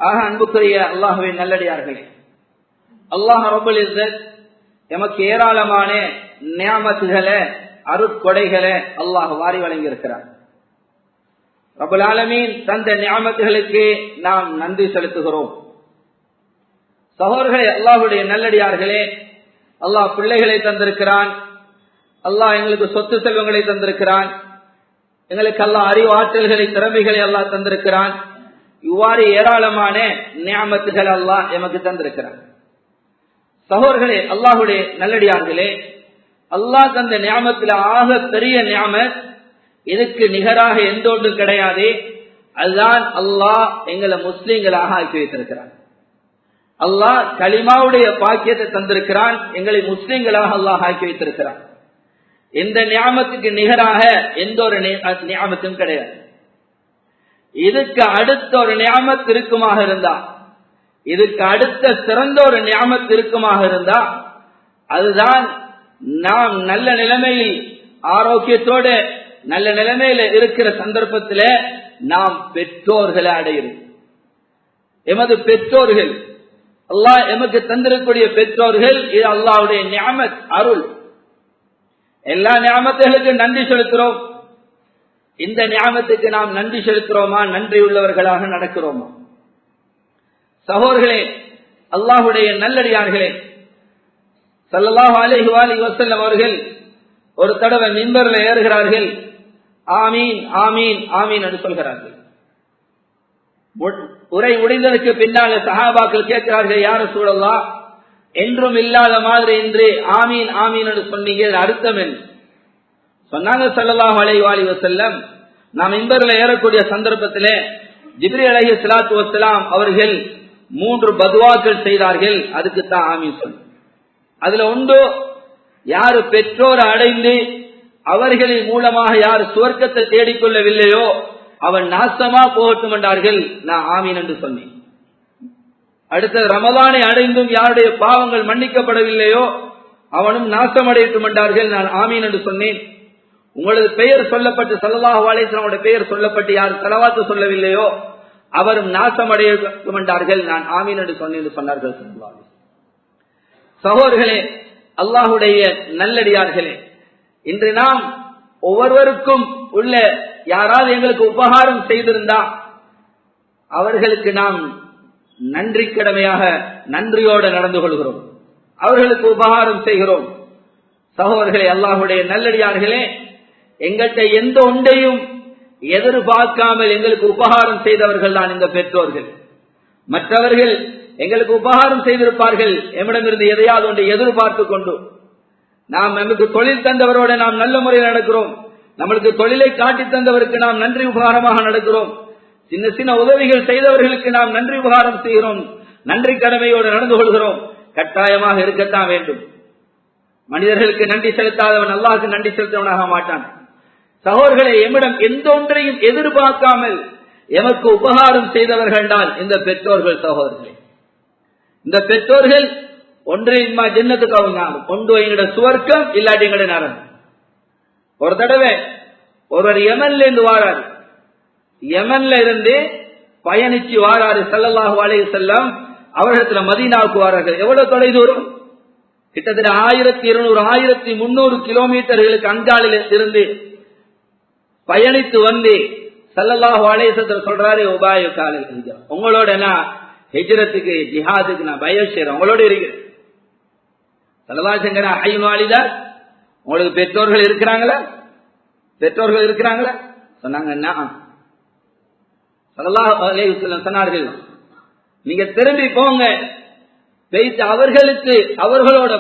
ஆக அன்புக்குரிய அல்லாஹுவின் நல்லடியார்களே அல்லாஹ் ரபுல் இஸ்ஸத் எமக்கு ஏராளமான நியாமத்துகளை அருட்கொடைகளை அல்லாஹ் வாரி வழங்கி இருக்கிறார் ரபுல் ஆலமீன் தந்த நியாமத்துகளுக்கு நாம் நன்றி செலுத்துகிறோம் சகோதரர்களே அல்லாஹுடைய நல்லடியார்களே அல்லாஹ் பிள்ளைகளை தந்திருக்கிறான் அல்லாஹ் எங்களுக்கு சொத்து செல்வங்களை தந்திருக்கிறான் எங்களுக்கு அல்லாஹ் அறிவாற்றல்களை திறமைகளை அல்லாஹ் தந்திருக்கிறான் இவ்வாறு ஏராளமான நியாமத்துகள் அல்லாஹ் எமக்கு தந்திருக்கிறான் சகோதர்களே அல்லாஹுடைய நல்லடியார்களே அல்லாஹ் தந்த நியாமத்தில் ஆக பெரிய நியாமத் இதுக்கு நிகராக எந்த ஒன்றும் கிடையாது அதுதான் அல்லாஹ் எங்களை முஸ்லீம்களாக ஆக்கி வைத்திருக்கிறான் அல்லாஹ் களிமாவுடைய பாக்கியத்தை தந்திருக்கிறான் எங்களை முஸ்லீம்களாக அல்லாஹ் ஆக்கி வைத்திருக்கிறான் எந்த நியாமத்துக்கு நிகராக எந்த ஒரு நியாமத்தும் கிடையாது இதுக்கு அடுத்த ஒரு நியாமத் இருக்குமாக இருந்தா இதுக்கு அடுத்த சிறந்த ஒரு நியாமத் இருக்குமாக இருந்தா அதுதான் நாம் நல்ல நிலைமையில் ஆரோக்கியத்தோட நல்ல நிலைமையில இருக்கிற சந்தர்ப்பத்தில் நாம் பெற்றோர்களை அடைகிறோம் எமது பெற்றோர்கள் அல்லாஹ் எமக்கு தந்திருக்கக்கூடிய பெற்றோர்கள் இது அல்லாவுடைய ஞாமத் அருள் எல்லா ஞாபகத்துகளுக்கும் நன்றி செலுத்துறோம் இந்த ஞாபகத்துக்கு நாம் நன்றி செலுத்துறோமா நன்றி உள்ளவர்களாக நடக்கிறோமா சகோதர்களே அல்லாஹுடைய நல்லடியார்களே சல்லாஹு அலஹி அலி வசல்லம் அவர்கள் ஒரு தடவை மின்பர்ல ஏறுகிறார்கள் ஆமீன் ஆமீன் ஆமீன் என்று சொல்கிறார்கள் உரை முடிந்ததுக்கு பின்னால சஹாபாக்கள் கேட்கிறார்கள் யார சூழலா என்றும் இல்லாத மாதிரி என்று ஆமீன் ஆமீன் என்று சொன்னீங்க அர்த்தம் என்ன சொன்னாங்க சல்லாஹ் அலைவாலி வசல்லம் நாம் இன்பரில் ஏறக்கூடிய சந்தர்ப்பத்திலே ஜிப்ரி அலஹி சலாத்து வசலாம் அவர்கள் மூன்று பதுவாக்கள் செய்தார்கள் அதுக்கு தான் ஆமீன் சொன்ன அதுல உண்டு யாரு பெற்றோரை அடைந்து அவர்களின் மூலமாக யார் சுவர்க்கத்தை தேடிக்கொள்ளவில்லையோ அவன் நாசமா போகட்டும் என்றார்கள் நான் ஆமீன் என்று சொன்னேன் அடுத்தது ரமதானை அடைந்தும் யாருடைய பாவங்கள் மன்னிக்கப்படவில்லையோ அவனும் நாசம் அடையட்டும் என்றார்கள் நான் ஆமீன் என்று சொன்னேன் உங்களது பெயர் சொல்லப்பட்டு சல்லாஹ் அலேஸ்வரனுடைய பெயர் சொல்லப்பட்டு யார் செலவாத்து சொல்லவில்லையோ அவரும் நாசம் அடையட்டும் என்றார்கள் நான் ஆமீன் என்று சொன்னேன் என்று சொன்னார்கள் சகோதர்களே அல்லாஹுடைய நல்லடியார்களே இன்று நாம் ஒவ்வொருவருக்கும் உள்ள யாராவது எங்களுக்கு உபகாரம் செய்திருந்தா அவர்களுக்கு நாம் நன்றி கடமையாக நன்றியோடு நடந்து கொள்கிறோம் அவர்களுக்கு உபகாரம் செய்கிறோம் சகோதரர்களே அல்லாஹுடைய நல்லடியார்களே எங்கள்கிட்ட எந்த ஒன்றையும் எதிர்பார்க்காமல் எங்களுக்கு உபகாரம் செய்தவர்கள் தான் இந்த பெற்றோர்கள் மற்றவர்கள் எங்களுக்கு உபகாரம் செய்திருப்பார்கள் எம்மிடமிருந்து எதையாவது ஒன்றை எதிர்பார்த்து கொண்டு நாம் நமக்கு தொழில் தந்தவரோட நாம் நல்ல முறையில் நடக்கிறோம் நம்மளுக்கு தொழிலை காட்டி தந்தவருக்கு நாம் நன்றி உபகாரமாக நடக்கிறோம் சின்ன சின்ன உதவிகள் செய்தவர்களுக்கு நாம் நன்றி உபகாரம் செய்கிறோம் நன்றி கடமையோடு நடந்து கொள்கிறோம் கட்டாயமாக இருக்கத்தான் வேண்டும் மனிதர்களுக்கு நன்றி செலுத்தாதவன் அல்லாஹுக்கு நன்றி செலுத்தவனாக மாட்டான் சகோதரர்களை எம்மிடம் எந்த ஒன்றையும் எதிர்பார்க்காமல் எமக்கு உபகாரம் செய்தவர்கள் தான் இந்த பெற்றோர்கள் சகோதரர்களே இந்த பெற்றோர்கள் ஒன்று இம்மா ஜின்னத்துக்கு அவங்க கொண்டு எங்கட சுவர்க்கம் இல்லாட்டி எங்கட நரன் ஒரு தடவை ஒருவர் யமன்ல இருந்து வாராரு யமன்ல இருந்து பயணிச்சு வாராரு சல்லல்லாஹு அலைஹி செல்லம் அவர்களிடத்துல மதீனாவுக்கு வாரார்கள் எவ்வளவு தொலை தூரம் கிட்டத்தட்ட ஆயிரத்தி இருநூறு ஆயிரத்தி முன்னூறு கிலோமீட்டர்களுக்கு அங்காலில் இருந்து பயணித்து வந்து சல்லல்லாஹு அலேசத்தில் சொல்றாரு உபாய காலையில் உங்களோட நான் ஹெஜ்ரத்துக்கு ஜிஹாதுக்கு நான் பயம் செய்யறேன் உங்களோட இருக்கிறேன் சல்லல்லா சங்கர ஐயன் வாலிதா உங்களுக்கு பெற்றோர்கள் இருக்கிறாங்களா பெற்றோர்கள் இருக்கிறாங்களா சொன்னாங்க சொன்னார்கள் நீங்க திரும்பி போங்க பேசி அவர்களுக்கு அவர்களோட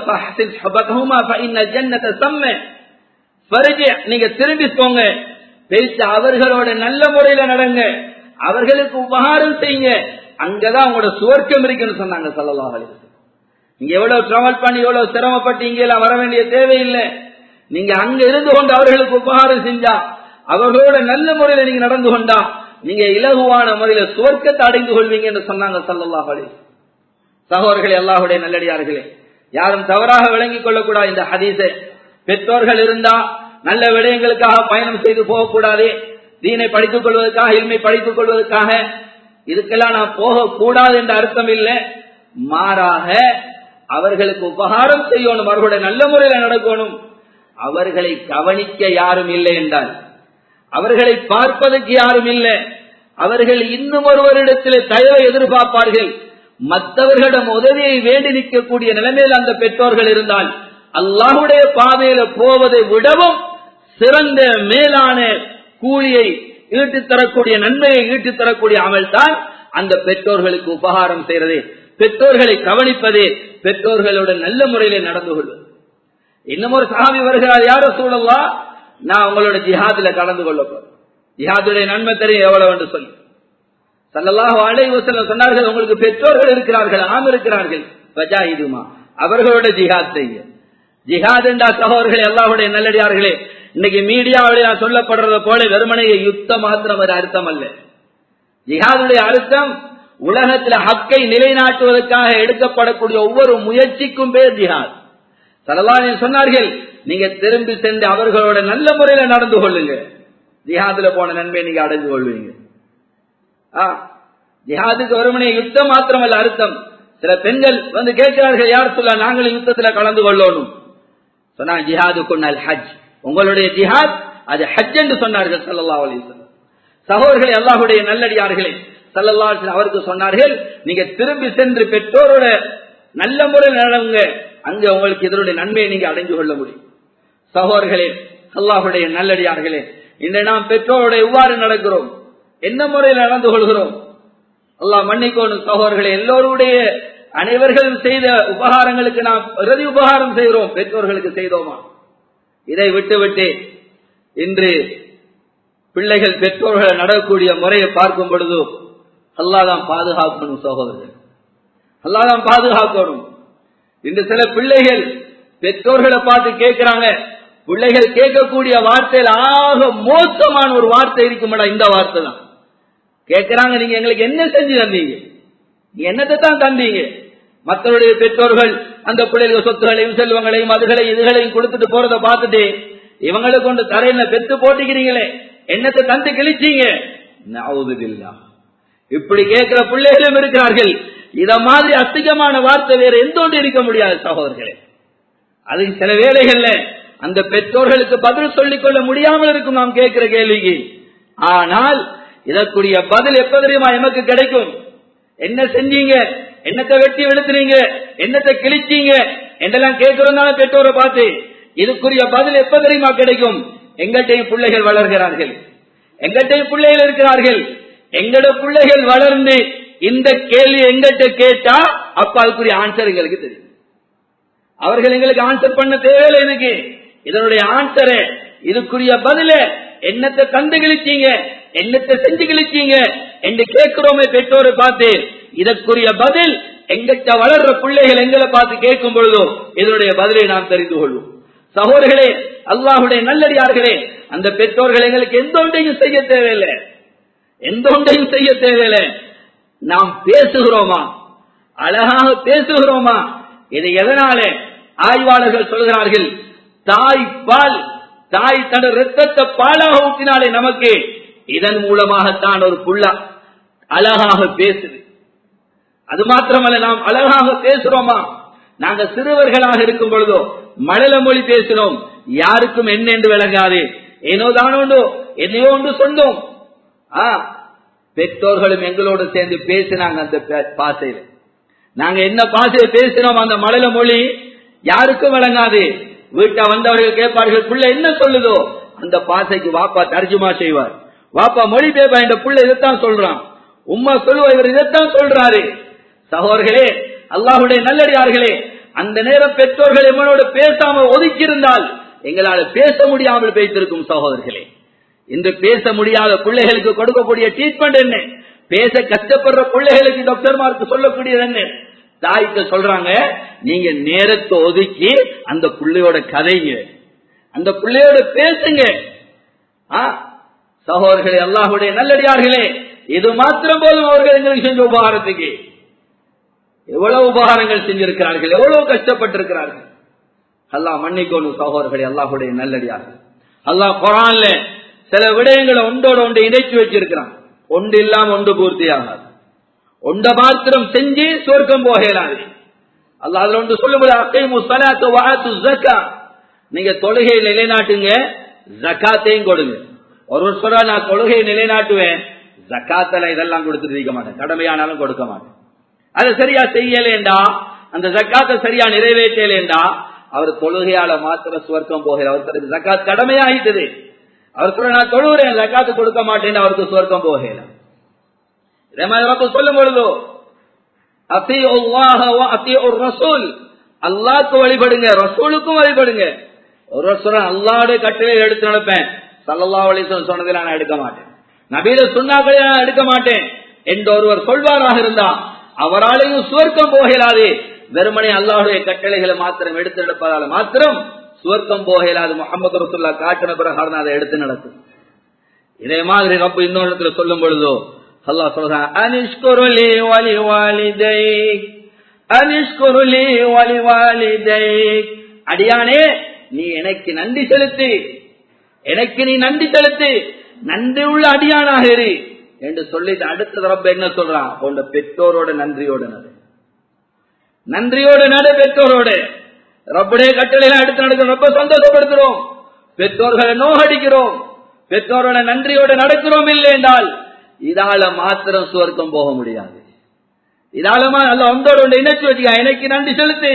நீங்க திரும்பி போங்க பேசி அவர்களோட நல்ல முறையில நடங்க அவர்களுக்கு உபகாரம் செய்யுங்க அங்கதான் உங்களோட சுவர்க்கம் இருக்குன்னு சொன்னாங்க சல்லல்லாஹ் நீங்க எவ்வளவு டிராவல் பண்ணி எவ்வளவு சிரமப்பட்டு இங்க எல்லாம் வர வேண்டிய தேவையில்லை நீங்க அங்க இருந்து கொண்டு அவர்களுக்கு உபகாரம் செஞ்சா அவர்களோட நல்ல முறையில நீங்க நடந்து கொண்டா நீங்க இலகுவான முறையில சுவர்க்கத்தை அடைந்து கொள்வீங்க என்று சொன்னாங்க சல்லல்லாஹ் அலி சகோதரர்களே அல்லாஹுடைய நல்லடியார்களே யாரும் தவறாக விளங்கிக் கொள்ளக்கூடாது இந்த ஹதீஸை பெற்றோர்கள் இருந்தா நல்ல விடயங்களுக்காக பயணம் செய்து போகக்கூடாது தீனை படித்துக் கொள்வதற்காக இல்மை படித்துக் கொள்வதற்காக இதுக்கெல்லாம் நான் போக கூடாது என்ற அர்த்தம் இல்லை மாறாக அவர்களுக்கு உபகாரம் செய்யணும் அவர்களுடைய நல்ல முறையில் நடக்கணும் அவர்களை கவனிக்க யாரும் இல்லை என்றால் அவர்களை பார்ப்பதற்கு யாரும் இல்லை அவர்கள் இன்னும் ஒருவரிடத்தில் தயவை எதிர்பார்ப்பார்கள் மற்றவர்களிடம் உதவியை வேண்டி நிற்கக்கூடிய நிலைமையில் அந்த பெற்றோர்கள் இருந்தால் அல்லாஹுடைய பாதையில போவதை விடவும் சிறந்த மேலான கூலியை ஈட்டித் தரக்கூடிய நன்மையை ஈட்டித் தரக்கூடிய அமல் தான் அந்த பெற்றோர்களுக்கு உபகாரம் செய்யறதே பெற்றோர்களை கவனிப்பதே பெற்றோர்களோட நல்ல முறையிலே நடந்து கொள்வது இன்னும் ஒரு சாமி வருகிறார் யார சூழல்லா நான் உங்களோட ஜிஹாதுல கலந்து கொள்ள போறேன் ஜிஹாதுடைய நன்மை தெரியும் எவ்வளவு என்று சொல்லி சல்லல்லாஹு அலைஹி வஸல்லம் சொன்னார்கள் உங்களுக்கு பெற்றோர்கள் இருக்கிறார்கள் ஆம் இருக்கிறார்கள் பஜாஹிதுமா அவர்களோட ஜிஹாத் செய்ய ஜிஹாத் என்றா சகோதரர்களே அல்லாஹுடைய நல்லடியார்களே இன்னைக்கு மீடியாவில் நான் சொல்லப்படுறது போல வெறுமனைய யுத்தம் மாத்திரம் அது அர்த்தம் அல்ல ஜிஹாதுடைய அர்த்தம் உலகத்தில் ஹக்கை நிலைநாட்டுவதற்காக எடுக்கப்படக்கூடிய ஒவ்வொரு முயற்சிக்கும் பேர் ஜிஹாத் சலவானி சொன்னார்கள் நீங்க திரும்பி சென்று அவர்களோட நல்ல முறையில நடந்து கொள்ளுங்க ஜிஹாதுல போன நன்மை நீங்க அடைஞ்சு கொள்வீங்க ஜிஹாதுக்கு வருமனே யுத்தம் மாத்திரமல்ல அர்த்தம் சில பெண்கள் வந்து கேட்கிறார்கள் யார் சொல்ல நாங்கள் யுத்தத்துல கலந்து கொள்ளணும் சொன்னா ஜிஹாது கொண்டால் ஹஜ் உங்களுடைய ஜிஹாத் அது ஹஜ் என்று சொன்னார்கள் சல்லா அலிஸ்லாம் சகோதரர்களே அல்லாஹுடைய நல்லடியார்களே சல்லல்லா அவருக்கு சொன்னார்கள் நீங்க திரும்பி சென்று பெற்றோரோட நல்ல முறையில் நடவுங்க அங்க உங்களுக்கு இதனுடைய நன்மையை நீங்க அடைஞ்சு கொள்ள முடியும் சகோதரர்களே அல்லாஹுடைய நல்லடியார்களே இன்று நாம் பெற்றோரோட எவ்வாறு நடக்கிறோம் என்ன முறையில் நடந்து கொள்கிறோம் அல்லாஹ் மன்னிக்கோணும் சகோதரர்களே எல்லோருடைய அனைவர்களும் செய்த உபகாரங்களுக்கு நாம் இறுதி உபகாரம் செய்கிறோம் பெற்றோர்களுக்கு செய்தோமா இதை விட்டுவிட்டு இன்று பிள்ளைகள் பெற்றோர்களை நடக்கக்கூடிய முறையை பார்க்கும் பொழுது அல்லாதான் பாதுகாக்கணும் சகோதரர்கள் அல்லாதான் பாதுகாக்கணும் இன்று சில பிள்ளைகள் பெற்றோர்களை பார்த்து கேட்கிறாங்க பிள்ளைகள் கேட்கக்கூடிய வார்த்தையில் ஆக மோசமான ஒரு வார்த்தை இருக்குமாடா இந்த வார்த்தை தான் கேட்கிறாங்க நீங்க எங்களுக்கு என்ன செஞ்சு தந்தீங்க நீங்க என்னத்தை தான் தந்தீங்க மற்றவருடைய பெற்றோர்கள் அந்த பிள்ளைகள் சொத்துகளையும் செல்வங்களையும் அதுகளையும் இதுகளையும் கொடுத்துட்டு போறத பார்த்துட்டு இவங்களை கொண்டு தரையில பெத்து போட்டிக்கிறீங்களே என்னத்தை தந்து கிழிச்சீங்க நவுதுபில்லா இப்படி கேட்கிற பிள்ளைகளும் இருக்கிறார்கள் இத மாதிரி அசிங்கமான வார்த்தை வேற எந்த ஒன்று இருக்க முடியாது சகோதரர்களே அது சில வேலைகள்ல அந்த பெற்றோர்களுக்கு பதில் சொல்லிக் கொள்ள முடியாமல் இருக்கும் நாம் கேட்கிற கேள்விக்கு ஆனால் இதற்குரிய பதில் எப்ப தெரியுமா எமக்கு கிடைக்கும் என்ன செஞ்சீங்க என்னத்தை வெட்டி வெளுத்துறீங்க என்னத்தை கிழிச்சீங்க என்றெல்லாம் கேட்கிறோம் பெற்றோரை பார்த்து இதுக்குரிய பதில் எப்ப தெரியுமா கிடைக்கும் எங்கள்கிட்டையும் பிள்ளைகள் வளர்கிறார்கள் எங்கள்கிட்டையும் பிள்ளைகள் இருக்கிறார்கள் எங்கட பிள்ளைகள் வளர்ந்து இந்த கேள்வி எங்கிட்ட கேட்டா அப்ப அதுக்குரிய ஆன்சர் எங்களுக்கு தெரியும் அவர்கள் எங்களுக்கு ஆன்சர் பண்ண தேவையில்லை எனக்கு இதனுடைய ஆன்சரை இதுக்குரிய பதில என்னத்தை தந்து கிழிச்சீங்க என்னத்தை செஞ்சு கிழிச்சீங்க என்று கேட்கிறோமே பெற்றோரை பார்த்து இதற்குரிய பதில் எங்கிட்ட வளர்ற பிள்ளைகள் எங்களை பார்த்து கேட்கும் பொழுதோ இதனுடைய பதிலை நாம் தெரிந்து கொள்வோம் சகோதரர்களே அல்லாஹுடைய நல்லடியார்களே அந்த பெற்றோர்கள் எங்களுக்கு எந்த ஒன்றையும் செய்ய தேவையில்லை எந்த ஒன்றையும் செய்ய தேவையில்லை நாம் பேசுகிறோமா அழகாக பேசுகிறோமா இது எதனால ஆய்வாளர்கள் சொல்கிறார்கள் தாய் பால் தாய் தன் ரத்தத்தை பாலாக ஊற்றினாலே நமக்கு இதன் மூலமாகத்தான் ஒரு புள்ள அழகாக பேசுது அது மாத்திரமல்ல நாம் அழகாக பேசுறோமா நாங்க சிறுவர்களாக இருக்கும் பொழுதோ மழல மொழி பேசினோம் யாருக்கும் என்ன என்று விளங்காது ஏனோ தானோண்டோ என்னையோ ஒன்று சொன்னோம் ஆ பெற்றோர்களும் எங்களோடு சேர்ந்து பேசினாங்க அந்த பாசையில நாங்க என்ன பாசையை பேசினோம் அந்த மழல மொழி யாருக்கும் விளங்காது வீட்டை வந்தவர்கள் கேட்பார்கள் புள்ள என்ன சொல்லுதோ அந்த பாசைக்கு வாப்பா தர்ஜுமா செய்வார் வாப்பா மொழி பேப்பா இந்த புள்ள இதைத்தான் சொல்றான் உம்மா சொல்லுவா இவர் இதைத்தான் சொல்றாரு சகோதரர்களே அல்லாஹுடைய நல்லடியார்களே அந்த நேரம் பெற்றோர்கள் எம்மனோடு பேசாம ஒதுக்கியிருந்தால் எங்களால் பேச முடியாமல் பேசிருக்கும் சகோதரர்களே இன்று பேச முடியாத பிள்ளைகளுக்கு கொடுக்கக்கூடிய ட்ரீட்மெண்ட் என்ன பேச கஷ்டப்படுற பிள்ளைகளுக்கு டாக்டர்மாருக்கு சொல்லக்கூடியது என்ன தாய்க்கு சொல்றாங்க நீங்க நேரத்தை ஒதுக்கி அந்த பிள்ளையோட கதைங்க அந்த பிள்ளையோட பேசுங்க சகோதரர்களே அல்லாஹுடைய நல்லடியார்களே இது மாத்திரம் போதும் அவர்கள் எங்களுக்கு செஞ்ச உபகாரத்துக்கு எவ்வளவு உபகாரங்கள் செஞ்சிருக்கிறார்கள் எவ்வளவு கஷ்டப்பட்டிருக்கிறார்கள் அல்லாஹ் மன்னிக்கோணும் சகோதரர்களே அல்லாஹுடைய நல்லடியார்கள் அல்லாஹ் குரான்ல சில விடயங்களை ஒன்றோட ஒன்று இணைச்சு வச்சிருக்கிறான் ஒன்று இல்லாம ஒன்று பூர்த்தி ஆகாது ஒண்ட மாத்திரம் செஞ்சு சொர்க்கம் போகலாது அல்லாஹ் அதுல ஒன்று சொல்லும்போது அக்கைமு சலாத்து வாத்து ஜக்கா நீங்க தொழுகையை நிலைநாட்டுங்க ஜக்காத்தையும் கொடுங்க ஒருவர் சொல்றா நான் தொழுகையை நிலைநாட்டுவேன் ஜக்காத்தல இதெல்லாம் கொடுத்துட்டு இருக்க மாட்டேன் கடமையானாலும் கொடுக்க மாட்டேன் அதை சரியா செய்யலேண்டா அந்த ஜக்காத்தை சரியா நிறைவேற்றலேண்டா அவர் தொழுகையால மாத்திர சுவர்க்கம் போகிற அவருக்கு ஜக்காத் கடமையாயிட்டது அவர் சொல்ற நான் தொழுகிறேன் ஜக்காத்து கொடுக்க மாட்டேன்னு அவருக்கு சுவர்க்கம் போகல இதே மாதிரி ரப்பு சொல்லும் பொழுதோ அத்தி அத்தி ஒரு ரசூல் அல்லாக்கு வழிபடுங்க ரசூலுக்கும் வழிபடுங்க ஒரு சொல்ற அல்லாவுடைய கட்டளை எடுத்து நடப்பேன் சல்லல்லா அலிசன் சொன்னதில் நான் எடுக்க மாட்டேன் நபீல சொன்னாக்களை நான் எடுக்க மாட்டேன் என்று ஒருவர் சொல்வாராக இருந்தா அவராலையும் சுவர்க்கம் போகலாது வெறுமனே அல்லாஹுடைய கட்டளைகளை மாத்திரம் எடுத்து நடப்பதால மாத்திரம் சுவர்க்கம் போகலாது முகமது ரசுல்லா காட்டின பிரகாரம் அதை எடுத்து நடக்கும் இதே மாதிரி ரப்ப இன்னொரு இடத்துல சொல்லும் பொழுதோ அல்லாஹ் சொல்றான் அனிஷ்குருலி வலி வாலிதை அனிஷ்குருலி வலி வாலிதை அடியானே நீ எனக்கு நன்றி செலுத்து எனக்கு நீ நன்றி செலுத்து நன்றி உள்ள அடியானாக இரு என்று சொல்லிட்டு அடுத்த ரப்ப என்ன சொல்றான் உண்ட பெற்றோரோட நன்றியோட நடு நன்றியோட நடு பெற்றோரோட ரப்புடைய கட்டளையெல்லாம் எடுத்து நடக்கிறோம் ரொம்ப சந்தோஷப்படுத்துறோம் பெற்றோர்களை நோகடிக்கிறோம் பெற்றோரோட நன்றியோட நடக்கிறோம் இல்லை என்றால் இதால மாத்திரம் சுவர்க்கம் போக முடியாது இதாலமா அல்ல ஒன்றோட இணைச்சு வச்சுக்க எனக்கு நன்றி செலுத்து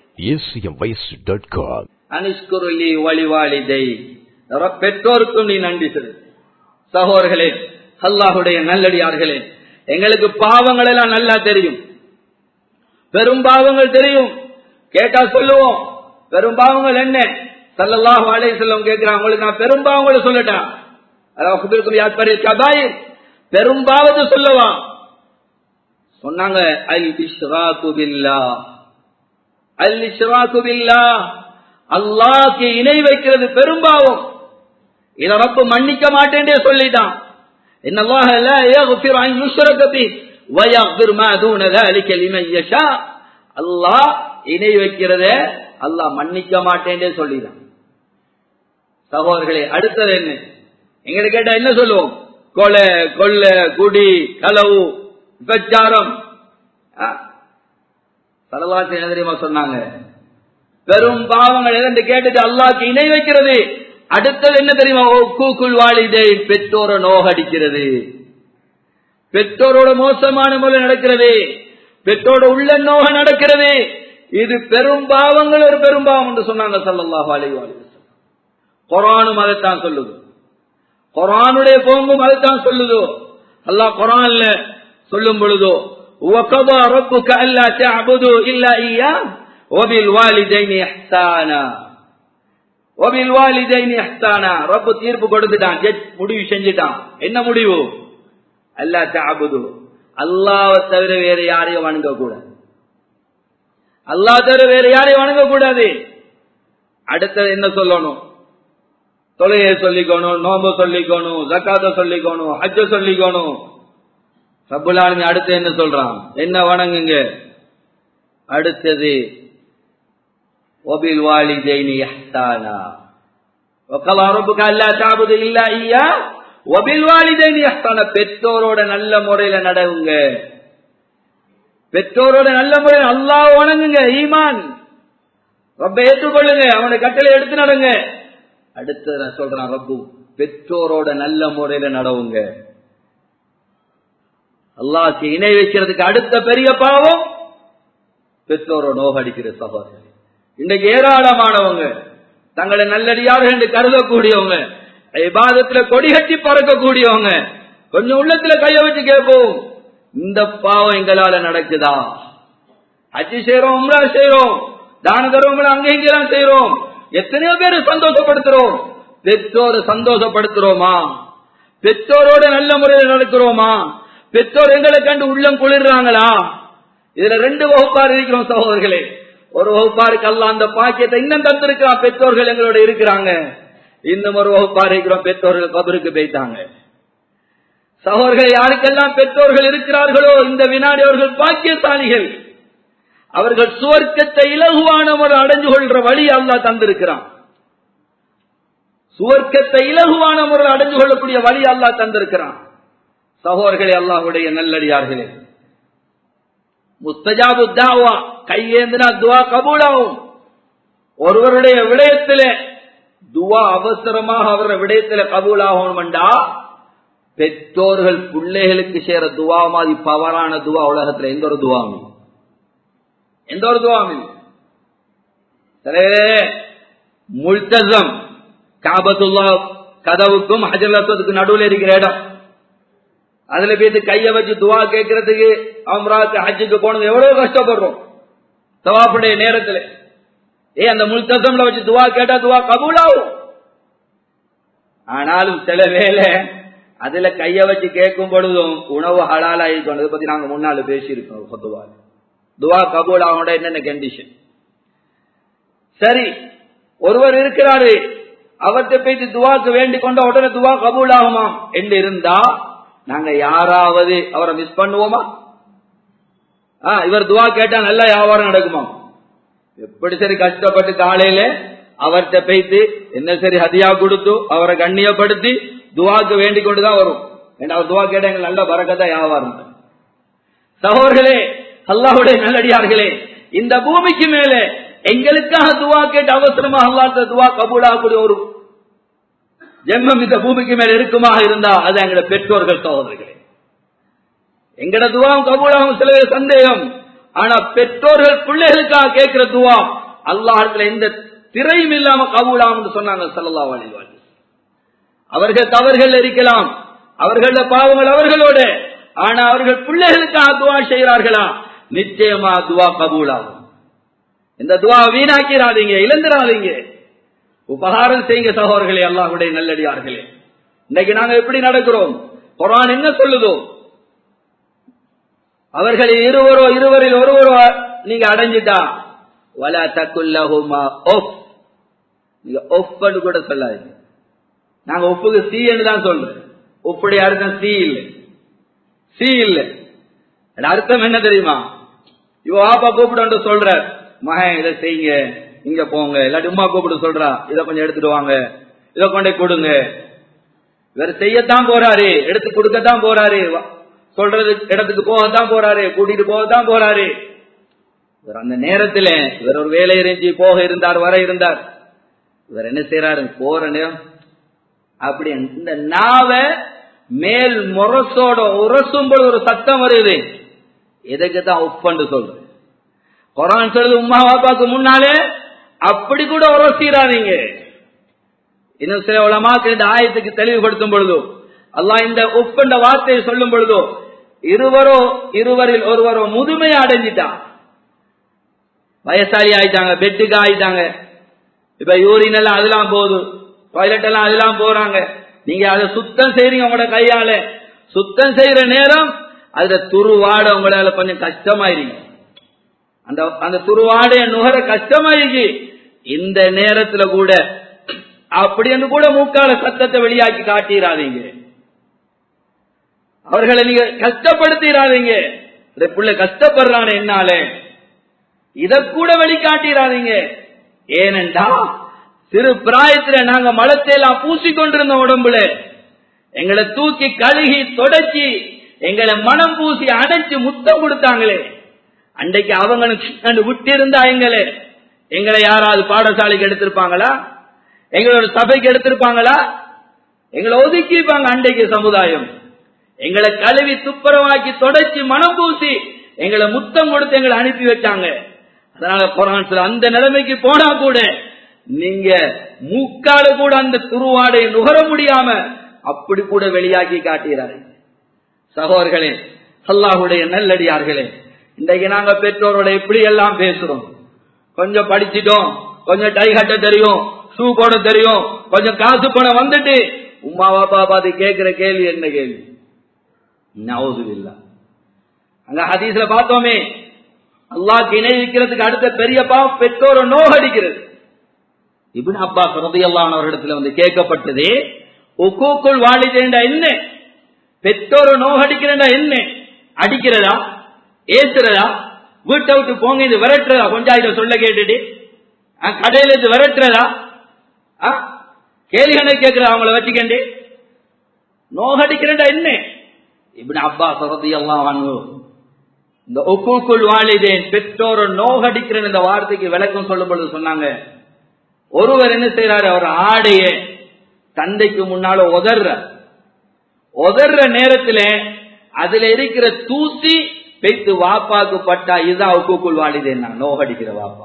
acmvoice.com அனுஷ்குருளி வழிவாளிதை பெற்றோருக்கும் நீ நன்றி செலுத்து சகோதர்களே அல்லாஹுடைய நல்லடியார்களே எங்களுக்கு பாவங்கள் எல்லாம் நல்லா தெரியும் பெரும் பாவங்கள் தெரியும் கேட்டா சொல்லுவோம் பெரும் பாவங்கள் என்ன சல்லல்லாஹு அலைஹி செல்லம் கேட்கிறான் உங்களுக்கு நான் பெரும் பாவங்களை சொல்லட்டேன் அதாவது யார் பெரிய கபாயிர் பெரும் பாவத்தை சொல்லவா சொன்னாங்க அல் இஷ்ராக்கு பில்லா அல் இஷ்ராக்கு பில்லா அல்லாஹ்க்கு இணை வைக்கிறது பெரும்பாவம் இத ரப்பு மன்னிக்க மாட்டேன்றே சொல்லிட்டான் ان الله لا يغفر ان يشرك به ويغفر ما دون ذلك لمن يشاء அல்லாஹ் இணை வைக்கிறத அல்லாஹ் மன்னிக்க மாட்டேன்றே சொல்லிட்டான் சகோதரர்களே அடுத்தது என்ன எங்கிட்ட கேட்டா என்ன சொல்லுவோம் கொலை கொள்ள குடி களவு விபச்சாரம் சலவாசி என்ன தெரியுமா சொன்னாங்க பெரும் பாவங்கள் எதென்று கேட்டுட்டு அல்லாஹ்க்கு இணை வைக்கிறது அடுத்தது என்ன தெரியுமா ஓ கூக்குள் வாலிதை பெற்றோர நோகடிக்கிறது பெற்றோரோட மோசமான முறை நடக்கிறது பெற்றோட உள்ள நோக நடக்கிறது இது பெரும் பாவங்கள் ஒரு பெரும் பாவம் என்று சொன்னாங்க சல்லல்லாஹு அலைஹி வஸல்லம் குர்ஆனும் அதைத்தான் சொல்லுது குர்ஆனுடைய போங்கும் அதைத்தான் சொல்லுதோ அல்லாஹ் குர்ஆன்ல சொல்லும் பொழுதோ وَقَضَى رَبُّكَ أَلَّا تَعْبُدُوا إِلَّا إِيَّاهُ وَبِالْوَالِدَيْنِ إِحْسَانًا وَبِالْوَالِدَيْنِ إِحْسَانًا ரப் தீர்ப்பு கொடுத்துட்டான் ஜட்ஜ் முடிவு செஞ்சுட்டான் என்ன முடிவு அல்லா தஅபுது அல்லாஹ்வை தவிர வேற யாரையும் வணங்க கூடாது அல்லாஹ் தவிர வேற யாரையும் வணங்க கூடாது அடுத்தது என்ன சொல்லணும் தொலையை சொல்லிக்கணும் நோம்பு சொல்லிக்கணும் ஜக்காத்த சொல்லிக்கணும் ஹஜ்ஜ சொல்லிக்கணும் ரப்புலாலுமே அடுத்து என்ன சொல்றான் என்ன வணங்குங்க அடுத்தது ஒபில் வாலிதைனி இஹ்சானா وقضى ربك الا تعبدوا الا اياه وبالوالدين احسانا பெற்றோரோட நல்ல முறையில நடவுங்க பெற்றோரோட நல்ல முறையில் அல்லாஹ் வணங்குங்க ஈமான் ரப்ப ஏற்றுக்கொள்ளுங்க அவனை கட்டளை எடுத்து நடங்க அடுத்து நான் சொல்றான் ரப்பு பெற்றோரோட நல்ல முறையில நடவுங்க அல்லாஹ்க்கு இணை வைக்கிறதுக்கு அடுத்த பெரிய பாவம் பெற்றோரோட நோகடிக்கிற சகோதரர் இன்றைக்கு ஏராளமானவங்க தங்களை நல்லடியார்கள் என்று கருதக்கூடியவங்க இபாதத்துல கொடி கட்டி பறக்கக்கூடியவங்க கொஞ்சம் உள்ளத்துல கைய வச்சு கேட்போம் இந்த பாவம் எங்களால நடக்குதா அச்சு செய்யறோம் உம்ரா செய்யறோம் தான தர்மங்களை அங்க இங்கெல்லாம் செய்யறோம் எத்தனையோ பேர் சந்தோஷப்படுத்துறோம் பெற்றோரை சந்தோஷப்படுத்துறோமா பெற்றோரோட நல்ல முறையில் நடக்கிறோமா பெற்றோர் எங்களை கண்டு உள்ளம் குளிர்றாங்களா இதுல ரெண்டு வகுப்பார் இருக்கிறோம் சகோதரர்களே ஒரு வகுப்பாருக்கு அல்ல அந்த பாக்கியத்தை இன்னும் தந்திருக்கிறான் பெற்றோர்கள் எங்களோட இருக்கிறாங்க இன்னும் ஒரு வகுப்பார் இருக்கிறோம் பெற்றோர்கள் கபருக்கு போயிட்டாங்க சகோதரர்கள் யாருக்கெல்லாம் பெற்றோர்கள் இருக்கிறார்களோ இந்த வினாடி அவர்கள் பாக்கியசாலிகள் அவர்கள் சுவர்க்கத்தை இலகுவான ஒரு அடைஞ்சு கொள்ற வழி அல்லா தந்திருக்கிறான் சுவர்க்கத்தை இலகுவான முறையில் அடைஞ்சு கொள்ளக்கூடிய வழி அல்லா தந்திருக்கிறான் சகோதரர்களே அல்லாஹுடைய நல்லடியார்களே முஸ்தஜாபு தாவா கையேந்தினா துவா கபூலாகும் ஒருவருடைய விடயத்திலே துவா அவசரமாக அவருடைய விடயத்திலே கபூலாகணும்டா பெற்றோர்கள் பிள்ளைகளுக்கு சேர துவா மாதிரி பவரான துவா உலகத்துல எந்த ஒரு துவாவும் இல்லை. எந்த ஒரு துவாவும் இல்லை. சரே முல்தசம் காபத்துல்லா கதவுக்கும் ஹஜரத்துக்கு நடுவில் இருக்கிற இடம் அதுல போயிட்டு கைய வச்சு துவா கேட்கறதுக்கு அம்ராக்கு ஹஜ்ஜுக்கு போனது எவ்வளவு கஷ்டப்படுறோம் தவாப்புடைய நேரத்துல ஏ அந்த முல்தசம்ல வச்சு துவா கேட்டா துவா கபூலாகும் ஆனாலும் சில வேலை அதுல கைய வச்சு கேட்கும் பொழுதும் உணவு ஹலாலாகி சொன்னதை பத்தி நாங்க முன்னால பேசியிருக்கோம் ஃபத்துவா துவா கபூல் ஆகணும் என்னென்ன கண்டிஷன் சரி ஒருவர் இருக்கிறாரு அவர்கிட்ட போயிட்டு துவாக்கு வேண்டிக் கொண்ட உடனே துவா கபூல் ஆகுமா என்று இருந்தா நாங்க யாராவது அவரை மிஸ் பண்ணுவோமா ஆ, இவர் துவா கேட்டா நல்ல வியாபாரம் நடக்குமா எப்படி சரி கஷ்டப்பட்டு காலையில அவர்கிட்ட போயிட்டு என்ன சரி ஹதியா கொடுத்து அவரை கண்ணியப்படுத்தி துவாக்கு வேண்டிக் கொண்டுதான் வரும் ஏன்னா அவர் துவா கேட்டா எங்களுக்கு நல்ல பறக்கத்தா வியாபாரம் சகோதரர்களே அல்லாஹ்வுடைய நல்லடியார்களே இந்த பூமிக்கு மேல எங்களுக்காக துவா கேட்டு அவசரமா அல்லாஹ் துவா கபூலாகக்கூடிய ஒரு ஜென்மம் இந்த பூமிக்கு மேல இருக்குமாக இருந்தா அது எங்களோட பெற்றோர்கள் சகோதரர்களே எங்கட துவாவும் கபூலாகும் சில பேர் சந்தேகம் ஆனா பெற்றோர்கள் பிள்ளைகளுக்காக கேட்கிற துவா அல்லாஹத்துல எந்த திரையும் இல்லாம கபூலாகும் சொன்னாங்க சல்லல்லாஹு அலைஹி வஸல்லம் அவர்கள் தவறுகள் இருக்கலாம் அவர்கள பாவங்கள் அவர்களோட ஆனா அவர்கள் பிள்ளைகளுக்காக துவா செய்கிறார்களா நிச்சயமா துவா கபூலாகும் இந்த துவா வீணாக்கிறாதீங்க இழந்துடாதீங்க உபகாரம் செய்யுங்க சகோதரர்களே அல்லாஹ்வுடைய நல்லடியார்களே இன்னைக்கு நாங்க எப்படி நடக்கிறோம் குர்ஆன் என்ன சொல்லுதோ அவர்களில் இருவரோ இருவரில் ஒருவரோ நீங்க அடைஞ்சிட்டா வல தக்குல்லஹுமா ஒஃப் நீங்க ஒஃப்னு கூட சொல்லாதீங்க நாங்க ஒப்புக்கு சி தான் சொல்றோம் ஒப்புடைய அர்த்தம் சி இல்லை சி இல்லை அது அர்த்தம் என்ன தெரியுமா இவ வாப்பா கூப்பிட்டு சொல்ற மகன் இதை செய்யுங்க இங்க போங்க இல்லாட்டி உமா கூப்பிட்டு சொல்றா இதை கொஞ்சம் எடுத்துட்டு வாங்க இதை கொண்டே கொடுங்க இவர் செய்யத்தான் போறாரு எடுத்து கொடுக்கத்தான் போறாரு வ- சொல்றது இடத்துக்கு போகத்தான் போறாரு கூட்டிட்டு போகத்தான் போறாரு இவர் அந்த நேரத்துல இவர் ஒரு வேலை இறைஞ்சி போக இருந்தார் வர இருந்தார் இவர் என்ன செய்யறாரு போற நேரம் அப்படி இந்த நாவ மேல் முரசோட உரசும் பொழுது ஒரு சத்தம் வருது எதுக்கு தான் ஒப்பண்டு சொல்றது குரான் சொல்றது உமா பாப்பாக்கு முன்னாலே அப்படி கூட உரசிடாதீங்க இன்னும் சில உலமாக்கள் இந்த ஆயத்துக்கு தெளிவுபடுத்தும் பொழுதோ அல்லாஹ் இந்த ஒப்பண்ட வார்த்தையை சொல்லும் பொழுதோ இருவரோ இருவரில் ஒருவரோ முதுமையை அடைஞ்சிட்டான் வயசாளி ஆயிட்டாங்க பெட்டுக்கு ஆயிட்டாங்க இப்ப யூரின் எல்லாம் அதெல்லாம் போகுது டாய்லெட் எல்லாம் அதெல்லாம் போறாங்க நீங்க அதை சுத்தம் செய்றீங்க உங்களோட கையால சுத்தம் செய்யற நேரம் அதுல துருவாட உங்களால கொஞ்சம் கஷ்டமாயிருங்க அந்த அந்த துருவாடைய நுகர கஷ்டமாயிருக்கு இந்த நேரத்துல கூட அப்படி என்று கூட மூக்கால சத்தத்தை வெளியாக்கி காட்டிடாதீங்க அவர்களை நீங்க கஷ்டப்படுத்திடாதீங்க இந்த புள்ள கஷ்டப்படுறானே என்னால இத கூட வெளிக்காட்டிடாதீங்க ஏனென்றா சிறு பிராயத்துல நாங்க மலத்தை எல்லாம் பூசிக்கொண்டிருந்த உடம்புல எங்களை தூக்கி கழுகி தொடச்சி எங்களை மனம் பூசி அடைச்சு முத்தம் கொடுத்தாங்களே அன்றைக்கு அவங்களுக்கு விட்டு இருந்தா எங்களை எங்களை யாராவது பாடசாலைக்கு எடுத்திருப்பாங்களா எங்களோட சபைக்கு எடுத்திருப்பாங்களா எங்களை ஒதுக்கிப்பாங்க அன்றைக்கு சமுதாயம் எங்களை கழுவி துப்புரவாக்கி தொடச்சி மனம் பூசி எங்களை முத்தம் கொடுத்து எங்களை அனுப்பி வச்சாங்க அதனால குரான் சொல்ல அந்த நிலைமைக்கு போனா கூட நீங்க மூக்கால கூட அந்த துருவாடை நுகர முடியாம அப்படி கூட வெளியாக்கி காட்டுகிறாரு சகோதர்களே அல்லாஹுடைய நல்லடியார்களே இன்றைக்கு நாங்க பெற்றோரோட எப்படி எல்லாம் பேசுறோம் கொஞ்சம் படிச்சிட்டோம் கொஞ்சம் டை கட்ட தெரியும் ஷூ போட தெரியும் கொஞ்சம் காசு பணம் வந்துட்டு உமா பாப்பா பார்த்து கேட்கிற கேள்வி என்ன கேள்வி நவுதுவில்லா அங்க ஹதீஸ்ல பார்த்தோமே அல்லாஹ் இணை வைக்கிறதுக்கு அடுத்த பெரிய பாவம் பெற்றோரை நோகடிக்கிறது இபின் அப்பா ரதியல்லான் அவரிடத்துல வந்து கேட்கப்பட்டது உக்கூக்குள் வாலிதேண்டா என்ன பெற்றோரை நோகடிக்கிறேன்டா என்ன அடிக்கிறதா ஏத்துறதா வீட்டை விட்டு போங்க இது விரட்டுறதா கொஞ்சம் சொல்ல கேட்டுட்டு அஹ், கடையில இது விரட்டுறதா அஹ், கேள்வி கணக்கு கேட்கிறதா அவங்கள வச்சுக்கண்டு நோகடிக்கிறேன்டா என்ன இப்னு அப்பாஸ் ரலியல்லாஹு அன்ஹு இந்த ஒப்புக்குள் வாழிதேன் பெற்றோர் நோகடிக்கிறேன் இந்த வார்த்தைக்கு விளக்கம் சொல்லும் பொழுது சொன்னாங்க ஒருவர் என்ன செய்யறாரு அவர் ஆடைய தந்தைக்கு முன்னால உதர்ற உதர்ற நேரத்துல அதுல இருக்கிற தூசி பெய்த்து வாப்பாக்கு பட்டா இதுதான் ஒப்புக்குள் வாழிதேன் நோகடிக்கிற வாப்பா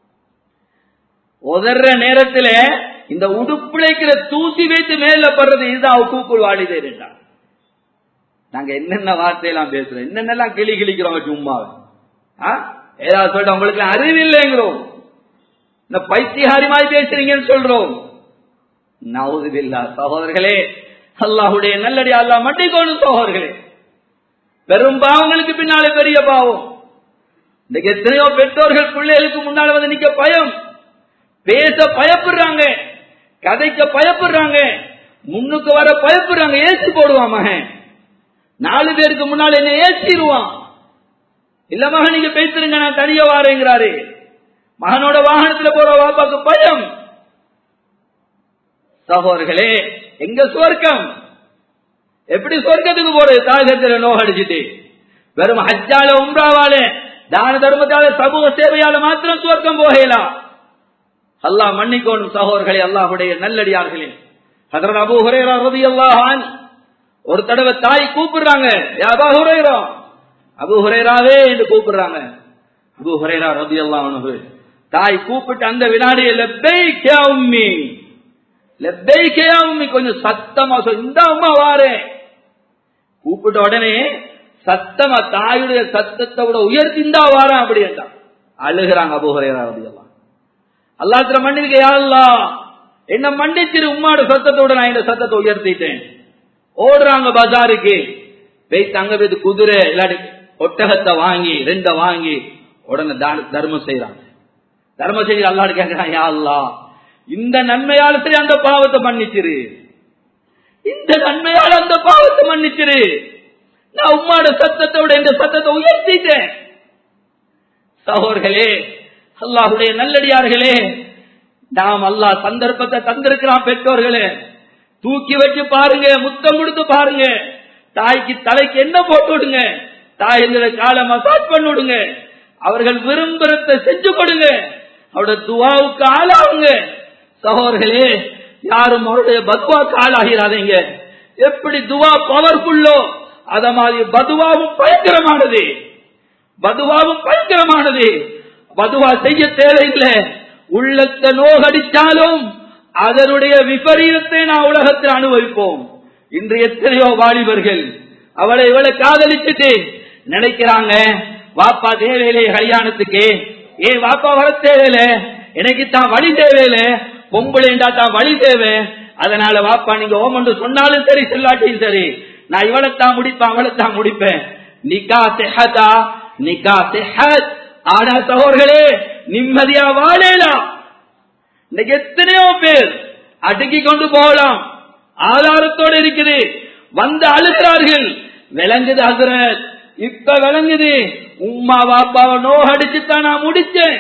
உதர்ற நேரத்துல இந்த உடுப்புல இருக்கிற தூசி வைத்து மேல படுறது இதுதான் ஒப்புக்குள் வாழிதேன் என்றார் நாங்க என்னென்ன வார்த்தையெல்லாம் பேசுறோம் என்னென்னலாம் கிளி கிளிக்கிறோம் சும்மாவை ஏதாவது சொல்லிட்டு உங்களுக்கு அறிவில்லைங்கிறோம் இந்த பைத்தியகாரி மாதிரி பேசுறீங்கன்னு சொல்றோம் நவுதுபில்லா சகோதரர்களே அல்லாஹுடைய நல்லடி அல்லாஹ் மட்டிக்கோணும் சகோதரர்களே பெரும் பாவங்களுக்கு பின்னாலே பெரிய பாவம் இன்னைக்கு எத்தனையோ பெற்றோர்கள் பிள்ளைகளுக்கு முன்னால வந்து நிக்க பயம் பேச பயப்படுறாங்க கதைக்க பயப்படுறாங்க முன்னுக்கு வர பயப்படுறாங்க ஏசி போடுவான் மகன் நாலு பேருக்கு முன்னால் என்ன ஏற்றிடுவான் இல்ல மகன் நீங்க பேசுறீங்க நான் தனியா வாரேங்கிறாரு மகனோட வாகனத்துல போற வாப்பாக்கு பயம் சகோதரர்களே எங்க சுவர்க்கம் எப்படி சொர்க்கத்துக்கு போறது தாகத்துல நோகடிச்சிட்டு வெறும் ஹஜ்ஜால உம்ராவால தான தர்மத்தால சமூக சேவையால மாத்திரம் சுவர்க்கம் போகலாம் அல்லாஹ் மன்னிக்கோணும் சகோதரர்களே அல்லாஹுடைய நல்லடியார்களே ஹதரத் அபூ ஹுரைரா ரலியல்லாஹு அன்ஹு ஒரு தடவை தாய் கூப்பிடுறாங்க அபா ஹுரைரா அபு ஹுரைராவே என்று கூப்பிடுறாங்க அபு ஹுரைரா ரதி அல்லாஹ் தாய் கூப்பிட்டு அந்த வினாடியை லெப்பை கே உம்மி லெப்பை கே உம்மி கொஞ்சம் சத்தமா சொல் இந்த அம்மா வாரேன் கூப்பிட்ட உடனே சத்தமா தாயுடைய சத்தத்தை விட உயர்த்தி இந்தா வாரேன் அப்படி என்றான் அழுகிறாங்க அபு ஹுரைரா ரதி அல்லாஹ் அல்லாத்துல மன்னிருக்க யாருல்லா என்ன மன்னிச்சிரு உம்மாட சத்தத்தோட நான் இந்த சத்தத்தை உயர்த்திட்டேன் ஓடுறாங்க பஜாருக்கு போய் தங்க போய் குதிரை இல்லாட்டி ஒட்டகத்தை வாங்கி ரெண்ட வாங்கி உடனே தர்மம் செய்யறாங்க தர்மம் செய்ய அல்லாடு கேட்கிறான் யா அல்லா இந்த நன்மையால சரி அந்த பாவத்தை மன்னிச்சிரு இந்த நன்மையால அந்த பாவத்தை மன்னிச்சிரு நான் உம்மாட சத்தத்தை விட இந்த சத்தத்தை உயர்த்திட்டேன் சகோர்களே அல்லாஹுடைய நல்லடியார்களே நாம் அல்லாஹ் சந்தர்ப்பத்தை தந்திருக்கிறான் பெற்றோர்களே தூக்கி வச்சு பாருங்க முத்தம் கொடுத்து பாருங்க தாய்க்கு தலைக்கு என்ன போட்டு விடுங்க தாய்களை காலை மசாஜ் பண்ணி விடுங்க அவர்கள் விரும்புறத செஞ்சு கொடுங்க அவருடைய துவாவுக்கு ஆளாகுங்க சகோதரர்களே யாரும் அவருடைய பதுவாக்கு ஆளாகிறாதீங்க எப்படி துவா பவர்ஃபுல்லோ அத மாதிரி பதுவாவும் பயங்கரமானது பதுவாவும் பயங்கரமானது பதுவா செய்ய தேவையில்லை உள்ளத்தை நோகடிச்சாலும் அதனுடைய விபரீதத்தை நான் உலகத்தில் அனுபவிப்போம் இன்று எத்தனையோ வாலிபர்கள் அவளை இவளை காதலிச்சுட்டு நினைக்கிறாங்க வாப்பா தேவையில்லை கல்யாணத்துக்கு ஏ வாப்பா வர தேவையில்ல எனக்கு தான் வழி தேவையில்ல பொம்பளைண்டா தான் வழி தேவை அதனால வாப்பா நீங்க ஓமண்டு சொன்னாலும் சரி செல்லாட்டியும் சரி நான் இவளைத்தான் முடிப்பேன் அவளைத்தான் முடிப்பேன் நிக்கா செஹதா நிக்கா செஹத் ஆனா சகோர்களே நிம்மதியா வாழலாம் இன்னைக்கு எத்தனையோ பேர் அடுக்கி கொண்டு போகலாம் ஆதாரத்தோடு இருக்குது வந்து அழுகிறார்கள் விளங்குது அசுரத் இப்ப விளங்குது உம்மா வாப்பாவை நோகடிச்சுதான் நான் முடிச்சேன்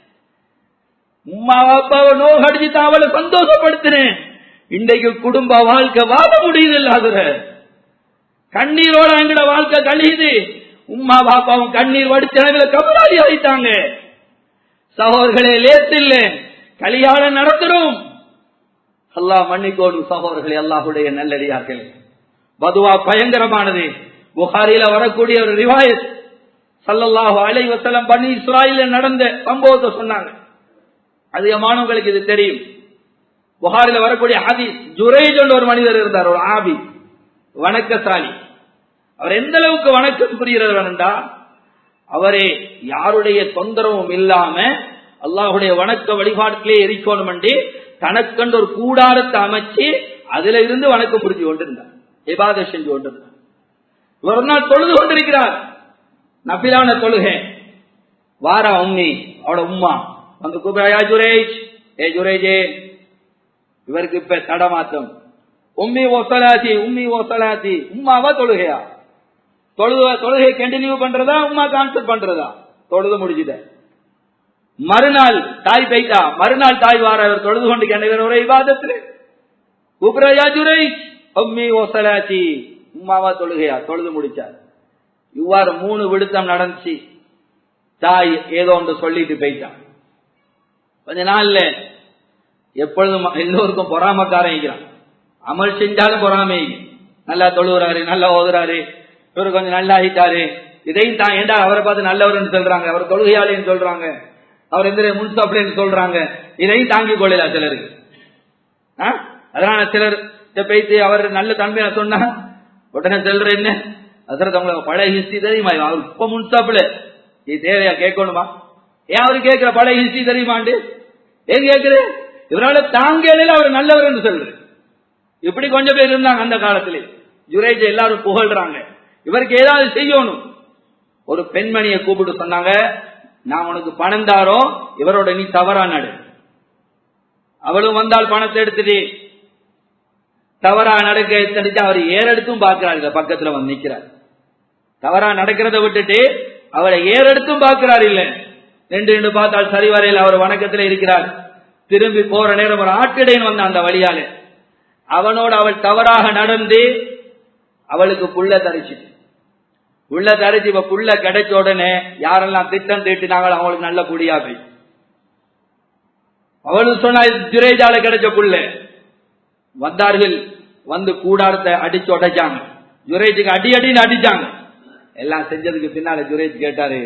உம்மா வாப்பாவை நோகடிச்சுதான் அவளை சந்தோஷப்படுத்தினேன் இன்றைக்கு குடும்ப வாழ்க்கை வாழ முடியுது அதுர கண்ணீரோட எங்கட வாழ்க்கை கழியுது உம்மா பாப்பாவும் கண்ணீர் வடிச்சனங்களை கபலாடி ஆயிட்டாங்க சகோதர்களே லேசில்ல கல்யாணம் நடத்துறோம் அல்லாஹ் மன்னிக்கோடும் சகோதரர்களே அல்லாஹுடைய நல்லடியார்கள் பதுவா பயங்கரமானது புகாரில வரக்கூடிய ஒரு ரிவாயத் சல்லல்லாஹு அலை வசலம் பண்ணி இஸ்ராயில நடந்த சம்பவத்தை சொன்னாங்க அதிகமானவங்களுக்கு இது தெரியும் புகாரில வரக்கூடிய ஹதீஸ் ஜுரேஜ் என்ற ஒரு மனிதர் இருந்தார் ஒரு ஆபி வணக்கசாலி அவர் எந்த அளவுக்கு வணக்கம் புரிகிறவர் என்றா அவரே யாருடைய தொந்தரவும் இல்லாம அல்லாஹுடைய வணக்க வழிபாட்டிலே எரிக்கணும் என்று தனக்கண்டு ஒரு கூடாரத்தை அமைச்சு அதுல இருந்து வணக்கம் புரிஞ்சு கொண்டிருந்தார் இபாத செஞ்சு கொண்டிருந்தார் இவர் ஒரு நாள் தொழுது கொண்டிருக்கிறார் நபிலான தொழுகை வாரா உம்மி அவட உம்மா வந்து கூப்பிடா ஜுரேஜ் ஏ ஜுரேஜே இவருக்கு இப்ப தடமாத்தம் உம்மி ஓசலாத்தி உம்மி ஓசலாத்தி உம்மாவா தொழுகையா தொழுது தொழுகை கண்டினியூ பண்றதா உம்மா கான்சல் பண்றதா தொழுது முடிஞ்சுட்ட மறுநாள் தாய் போயிட்டா மறுநாள் தாய் வார அவர் தொழுது கொண்டு கிணறு ஒரு விவாதத்தில் கூப்பிடா ஜுரேஜ் உம்மி ஓசலாத்தி உம்மாவா தொழுகையா தொழுது முடிச்சார் இவ்வாறு மூணு விடுத்தம் நடந்துச்சு தாய் ஏதோ ஒன்று சொல்லிட்டு போயிட்டான் கொஞ்ச நாள்ல எப்பொழுதும் எல்லோருக்கும் பொறாமக்காரன் இருக்கிறான் அமல் செஞ்சாலும் பொறாமை நல்லா தொழுகிறாரு நல்லா ஓதுறாரு இவரு கொஞ்சம் நல்லா ஆகிட்டாரு இதையும் தான் ஏண்டா அவரை பார்த்து நல்லவர்னு சொல்றாங்க அவர் தொழுகையாளின்னு சொல்றாங்க அவர் எந்த முன்சாப்பிள்னு சொல்றாங்க இதையும் தாங்கிக் கொள்ளல சிலருக்கு ஆ? அதனால சிலர் பேசி அவர் நல்ல தன்மையா சொன்னா உடனே செல்ற என்ன அதற்கு அவங்களுக்கு பழைய ஹிஸ்டரி தெரியுமா அவர் இப்ப முன்சாப்பிள் இது தேவையா கேட்கணுமா ஏன் அவரு கேட்கிற பழைய ஹிஸ்டரி தெரியுமாண்டு ஏன் கேட்குது இவரால தாங்கல அவர் நல்லவர் சொல்ற இப்படி கொஞ்சம் பேர் இருந்தாங்க அந்த காலத்திலே ஜுரேஜ எல்லாரும் புகழ்றாங்க இவருக்கு ஏதாவது செய்யணும் ஒரு பெண்மணியை கூப்பிட்டு சொன்னாங்க நான் உனக்கு பணம் தாரோ இவரோட நீ தவறா நடு அவளும் வந்தால் பணத்தை எடுத்துட்டு தவறா நடக்க எத்தனிச்சு அவர் ஏறெடுத்தும் பார்க்கிறாரு பக்கத்துல வந்து நிக்கிறார் தவறா நடக்கிறத விட்டுட்டு அவரை ஏறெடுத்தும் பார்க்கிறார் இல்ல ரெண்டு ரெண்டு பார்த்தால் சரி வரையில் அவர் வணக்கத்துல இருக்கிறார் திரும்பி போற நேரம் ஒரு ஆட்டிடையன் வந்த அந்த வழியால அவனோடு அவள் தவறாக நடந்து அவளுக்கு புள்ள தரிச்சிட்டு புள்ள தரிச்சு இப்ப புள்ள கிடைச்ச உடனே யாரெல்லாம் திட்டம் தீட்டினாங்களோ அவங்களுக்கு நல்ல குடியா போய் அவளும் சொன்னா இது ஜுரேஜால கிடைச்ச புள்ள வந்தார்கள் வந்து கூடாரத்தை அடிச்சு உடைச்சாங்க ஜுரேஜுக்கு அடி அடின்னு அடிச்சாங்க எல்லாம் செஞ்சதுக்கு பின்னால ஜுரேஜ் கேட்டாரு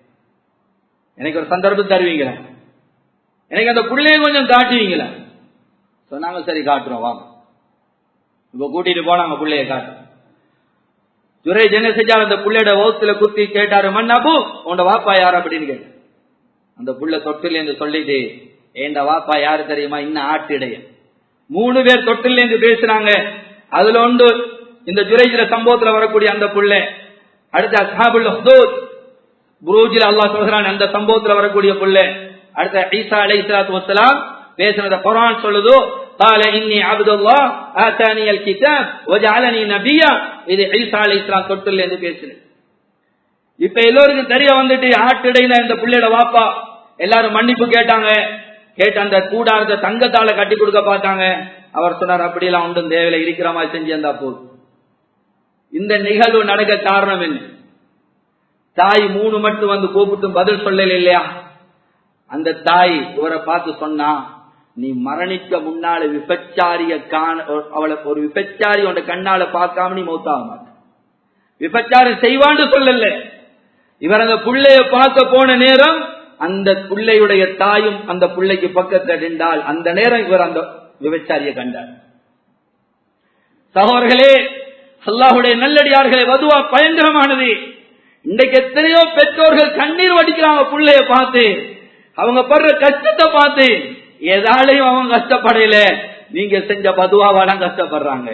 எனக்கு ஒரு சந்தர்ப்பம் தருவீங்களா எனக்கு அந்த புள்ளைய கொஞ்சம் காட்டுவீங்களா சொன்னாங்க சரி காட்டுறோம் வாங்க இப்ப கூட்டிட்டு போனாங்க புள்ளைய காட்டு ஜுரேஜ் என்ன செஞ்சாரு அந்த புள்ளையோட வகுத்துல குத்தி கேட்டாரு மண்ணாபு உன்னோட வாப்பா யார் அப்படின்னு கேட்டார் அந்த புள்ள தொட்டில இருந்து சொல்லிட்டு ஏண்ட வாப்பா யாரு தெரியுமா இன்னும் ஆட்டிடைய மூணு பேர் தொட்டில இருந்து பேசுறாங்க அதுல ஒன்று இந்த ஜுரேஜில சம்பவத்துல வரக்கூடிய அந்த புள்ள அடுத்த அசாபுல் ஹுதூத் புரூஜில் அல்லாஹ் சொல்கிறான் அந்த சம்பவத்துல வரக்கூடிய புள்ள அடுத்த ஈசா அலை இஸ்லாத்து வசலாம் பேசுனத குரான் சொல்லுதோ قال اني عبد الله اتاني الكتاب وجعلني نبيا இது ஈசா அலை இஸ்லாம் தொட்டில இருந்து பேசுனது இப்ப எல்லோருக்கும் தெரிய வந்துட்டு ஆட்டிடையில இந்த பிள்ளையோட வாப்பா எல்லாரும் மன்னிப்பு கேட்டாங்க கேட்ட அந்த கூடாரத்தை தங்கத்தால கட்டி கொடுக்க பார்த்தாங்க அவர் சொன்னார் அப்படியெல்லாம் ஒன்றும் தேவையில்லை இருக்கிற மாதிரி செஞ்சு அந்த போதும் இந்த நிகழ்வு நடக்க காரணம் என்ன தாய் மூணு மட்டும் வந்து கூப்பிட்டும் பதில் சொல்லல இல்லையா அந்த தாய் இவரை பார்த்து சொன்னா நீ மரணிக்க முன்னால விபச்சாரிய காண அவளை ஒரு விபச்சாரி உன் கண்ணால பார்க்காம நீ மௌத்தாக மாட்ட விபச்சாரி செய்வான்னு சொல்லல இவர் அந்த புள்ளைய பார்க்க போன நேரம் அந்த புள்ளையுடைய தாயும் அந்த புள்ளைக்கு பக்கத்தில் நின்றால் அந்த நேரம் இவர் அந்த விபச்சாரிய கண்டார் சகோதரர்களே அல்லாஹுடைய நல்லடியார்களே வதுவா பயங்கரமானது இன்றைக்கு எத்தனையோ பெற்றோர்கள் கண்ணீர் வடிக்கிறாங்க புள்ளைய பார்த்து அவங்க படுற கஷ்டத்தை பார்த்து ஏதாலையும் அவங்க கஷ்டப்படையில நீங்க செஞ்ச பதுவாவாலாம் கஷ்டப்படுறாங்க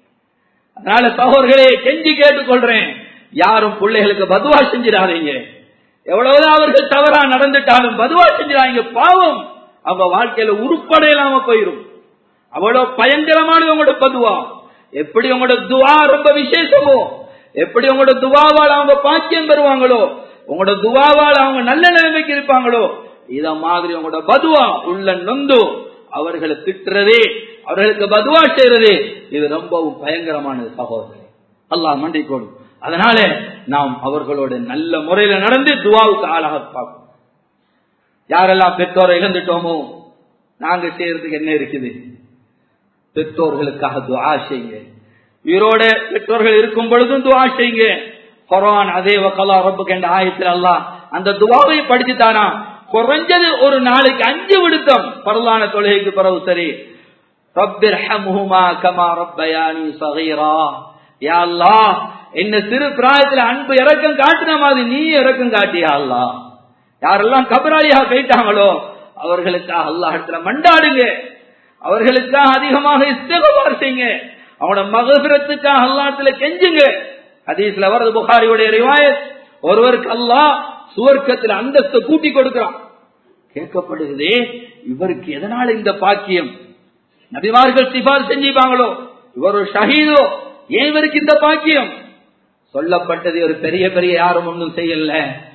அதனால சகோதரர்களே கெஞ்சி கேட்டுக்கொள்றேன் யாரும் பிள்ளைகளுக்கு பதுவா செஞ்சிடாதீங்க எவ்வளவுதான் அவர்கள் தவறா நடந்துட்டாலும் பதுவா செஞ்சிடாங்க பாவம் அவங்க வாழ்க்கையில உருப்படையிலாம போயிரும் அவ்வளவு பயங்கரமானது உங்களோட பதுவா எப்படி உங்களோட துவா ரொம்ப விசேஷமோ எப்படி உங்களோட துவாவால் அவங்க பாக்கியம் பெறுவாங்களோ உங்களோட துவாவால் அவங்க நல்ல நிலைமைக்கு இருப்பாங்களோ இத மாதிரி உங்களோட பதுவா உள்ள நொந்து அவர்களை திட்டுறதே அவர்களுக்கு பதுவா செய்யறது இது ரொம்பவும் பயங்கரமானது சகோதரர் அல்லாஹ் மண்டிக்கோடும் அதனால நாம் அவர்களோட நல்ல முறையில நடந்து துவாவுக்கு ஆளாக பார்ப்போம் யாரெல்லாம் பெற்றோரை இழந்துட்டோமோ நாங்க செய்யறதுக்கு என்ன இருக்குது பெற்றோர்களுக்காக துவா செய்யுங்க உயிரோட பெற்றோர்கள் இருக்கும் பொழுதும் துவா செய்யுங்க குரான் அதே வக்கலா ரப்புக்கு என்ற ஆயத்தில் அல்லாஹ் அந்த துவாவை படிச்சுட்டானா குறைஞ்சது ஒரு நாளைக்கு அஞ்சு விடுத்தம் பரவான தொழுகைக்கு பிறகு சரி ரப்பிர் ஹம்ஹுமா கமா ரப்பயானி சகீரா யா அல்லாஹ் என்ன சிறு பிராயத்துல அன்பு இறக்கம் காட்டின மாதிரி நீ இறக்கம் காட்டியா அல்லா யாரெல்லாம் கபராளியாக போயிட்டாங்களோ அவர்களுக்காக அல்லாஹ் இடத்துல மண்டாடுங்க அவர்களுக்காக அதிகமாக இஸ்தகபார் செய்யுங்க அவனோட மகபிரத்துக்காக அல்லாஹத்துல கெஞ்சுங்க ஹதீஸ்ல வரது புகாரியுடைய ரிவாயத் ஒருவருக்கு அல்லாஹ் சுவர்க்கத்தில் அந்தஸ்து கூட்டி கொடுக்கிறான் கேட்கப்படுகிறதே இவருக்கு எதனால இந்த பாக்கியம் நபிமார்கள் சிபால் செஞ்சுப்பாங்களோ இவர் ஒரு ஷஹீதோ ஏன் இவருக்கு இந்த பாக்கியம் சொல்லப்பட்டது ஒரு பெரிய பெரிய யாரும் ஒன்றும் செய்யல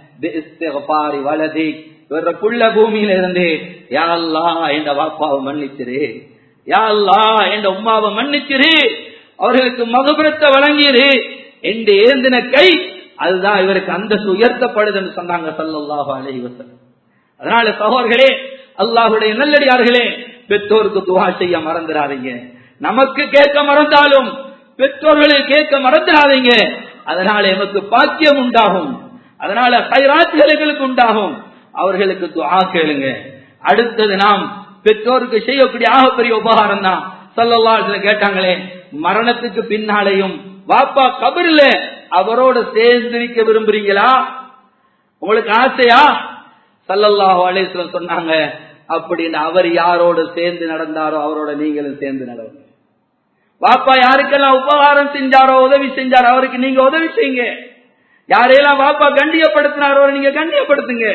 பாரி வலதி இவர புள்ள பூமியில இருந்து யாழ்லா என்ற வாப்பாவை மன்னிச்சிரு யாழ்லா என்ற உமாவை மன்னிச்சிரு அவர்களுக்கு மகுபுரத்தை வழங்கிரு என்று ஏந்தின கை அதுதான் இவருக்கு அந்தஸ்து உயர்த்தப்படுது என்று சொன்னாங்க சல்லல்லாஹு அலைஹி வஸல்லம் அதனால சகோதரர்களே அல்லாஹுடைய நல்லடியார்களே பெற்றோருக்கு துவா செய்ய மறந்துடாதீங்க நமக்கு கேட்க மறந்தாலும் பெற்றோர்களை கேட்க மறந்துடாதீங்க அதனால எமக்கு பாக்கியம் உண்டாகும் அதனால கைராட்சிகளுக்கு உண்டாகும் அவர்களுக்கு துவா கேளுங்க அடுத்தது நாம் பெற்றோருக்கு செய்யக்கூடிய ஆகப்பெரிய உபகாரம் தான் சல்லல்லா கேட்டாங்களே மரணத்துக்கு பின்னாலேயும் வாப்பா கபரில் அவரோட சேர்ந்திருக்க விரும்புறீங்களா உங்களுக்கு ஆசையா சல்லல்லாஹு அலைஹிஸ்ஸலாம் சொன்னாங்க அப்படின்னு அவர் யாரோட சேர்ந்து நடந்தாரோ அவரோட நீங்களும் சேர்ந்து நடங்க வாப்பா யாருக்கெல்லாம் உபகாரம் செஞ்சாரோ உதவி செஞ்சாரோ அவருக்கு நீங்க உதவி செய்யுங்க யாரையெல்லாம் வாப்பா கண்டியப்படுத்தினாரோ நீங்க கண்டியப்படுத்துங்க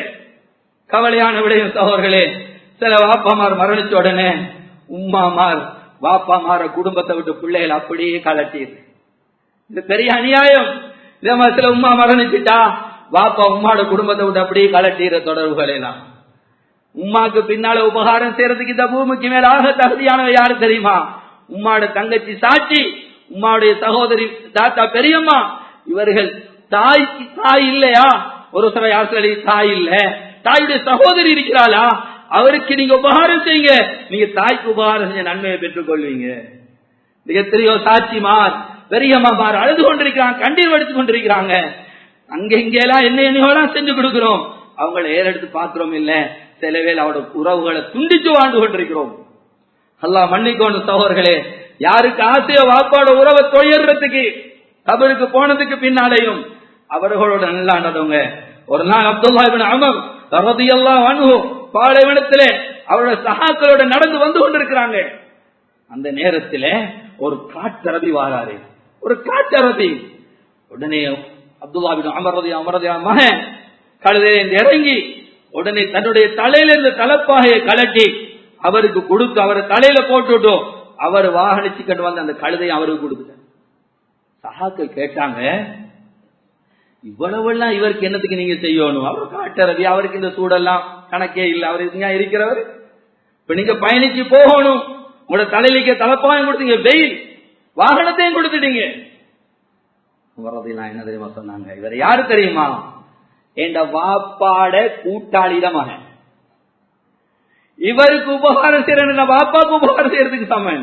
கவலையான விடயம் சகோதரர்களே சில வாப்பாமார் மரணிச்ச உடனே உம்மாமார் வாப்பாமார குடும்பத்தை விட்டு பிள்ளைகள் அப்படியே கலட்டிடு இது பெரிய அநியாயம் இதே மாதிரி சில உமா மரணிச்சுட்டா வாப்பா உம்மாட குடும்பத்தை விட்டு அப்படியே கலட்டிற தொடர்புகள் எல்லாம் உம்மாக்கு பின்னால உபகாரம் செய்யறதுக்கு இந்த பூமிக்கு மேல ஆக தகுதியானவ யாரு தெரியுமா உம்மாட தங்கச்சி சாட்சி உம்மாவுடைய சகோதரி தாத்தா பெரியம்மா இவர்கள் தாய் தாய் இல்லையா ஒரு சில யார் சொல்லி தாய் இல்ல தாயுடைய சகோதரி இருக்கிறாளா அவருக்கு நீங்க உபகாரம் செய்யுங்க நீங்க தாய்க்கு உபகாரம் செஞ்ச நன்மையை பெற்றுக் கொள்வீங்க எத்தனையோ சாட்சிமார் பெரியம்மாமார் அழுது கொண்டிருக்கிறாங்க கண்ணீர் வடித்துக் கொண்டிருக்கிறாங்க அங்க இங்கெல்லாம் என்ன என்னையோலாம் செஞ்சு கொடுக்கிறோம் அவங்கள ஏறெடுத்து பாக்குறோம் இல்ல சில வேளை அவரோட உறவுகளை துண்டிச்சு வாழ்ந்து கொண்டிருக்கிறோம் அல்லா மன்னிக்கோணும் சகோதரர்களே யாருக்கு ஆசையோ வாப்பாட உறவை தொழிறதுக்கு கபருக்கு போனதுக்கு பின்னாலேயும் அவர்களோட நல்லா நடந்தவங்க ஒரு நாள் அப்துல்லா இபின் அமர் ரதியல்லாஹு அன்ஹு பாலைவனத்திலே அவரோட சகாக்களோட நடந்து வந்து கொண்டிருக்கிறாங்க அந்த நேரத்துல ஒரு காட்டரபி வாராரு ஒரு காட்டரபி உடனே அப்துல்லாபின் அமரதி அமரதி மகன் கழுதையிலிருந்து இறங்கி உடனே தன்னுடைய தலையில இருந்த தலப்பாகையை கலட்டி அவருக்கு கொடுத்து அவர் தலையில போட்டுட்டோம் அவர் வாகனிச்சு கண்டு வந்து அந்த கழுதையை அவருக்கு கொடுத்துட்டார் சகாக்கள் கேட்டாங்க இவ்வளவெல்லாம் இவருக்கு என்னத்துக்கு நீங்க செய்யணும் அவர் காட்டரவி அவருக்கு இந்த சூடெல்லாம் கணக்கே இல்லை அவர் இங்க இருக்கிறவர் இப்ப நீங்க பயணிச்சு போகணும் உங்களோட தலையிலிக்க தலப்பாயம் கொடுத்தீங்க வெயில் வாகனத்தையும் கொடுத்துட்டீங்க வரதெல்லாம் என்ன தெரியுமா சொன்னாங்க இவர் யாரு தெரியுமா என்ற வாப்பாட கூட்டாளிட மகன் இவருக்கு உபகாரம் செய்யற வாப்பாக்கு உபகாரம் செய்யறதுக்கு சமன்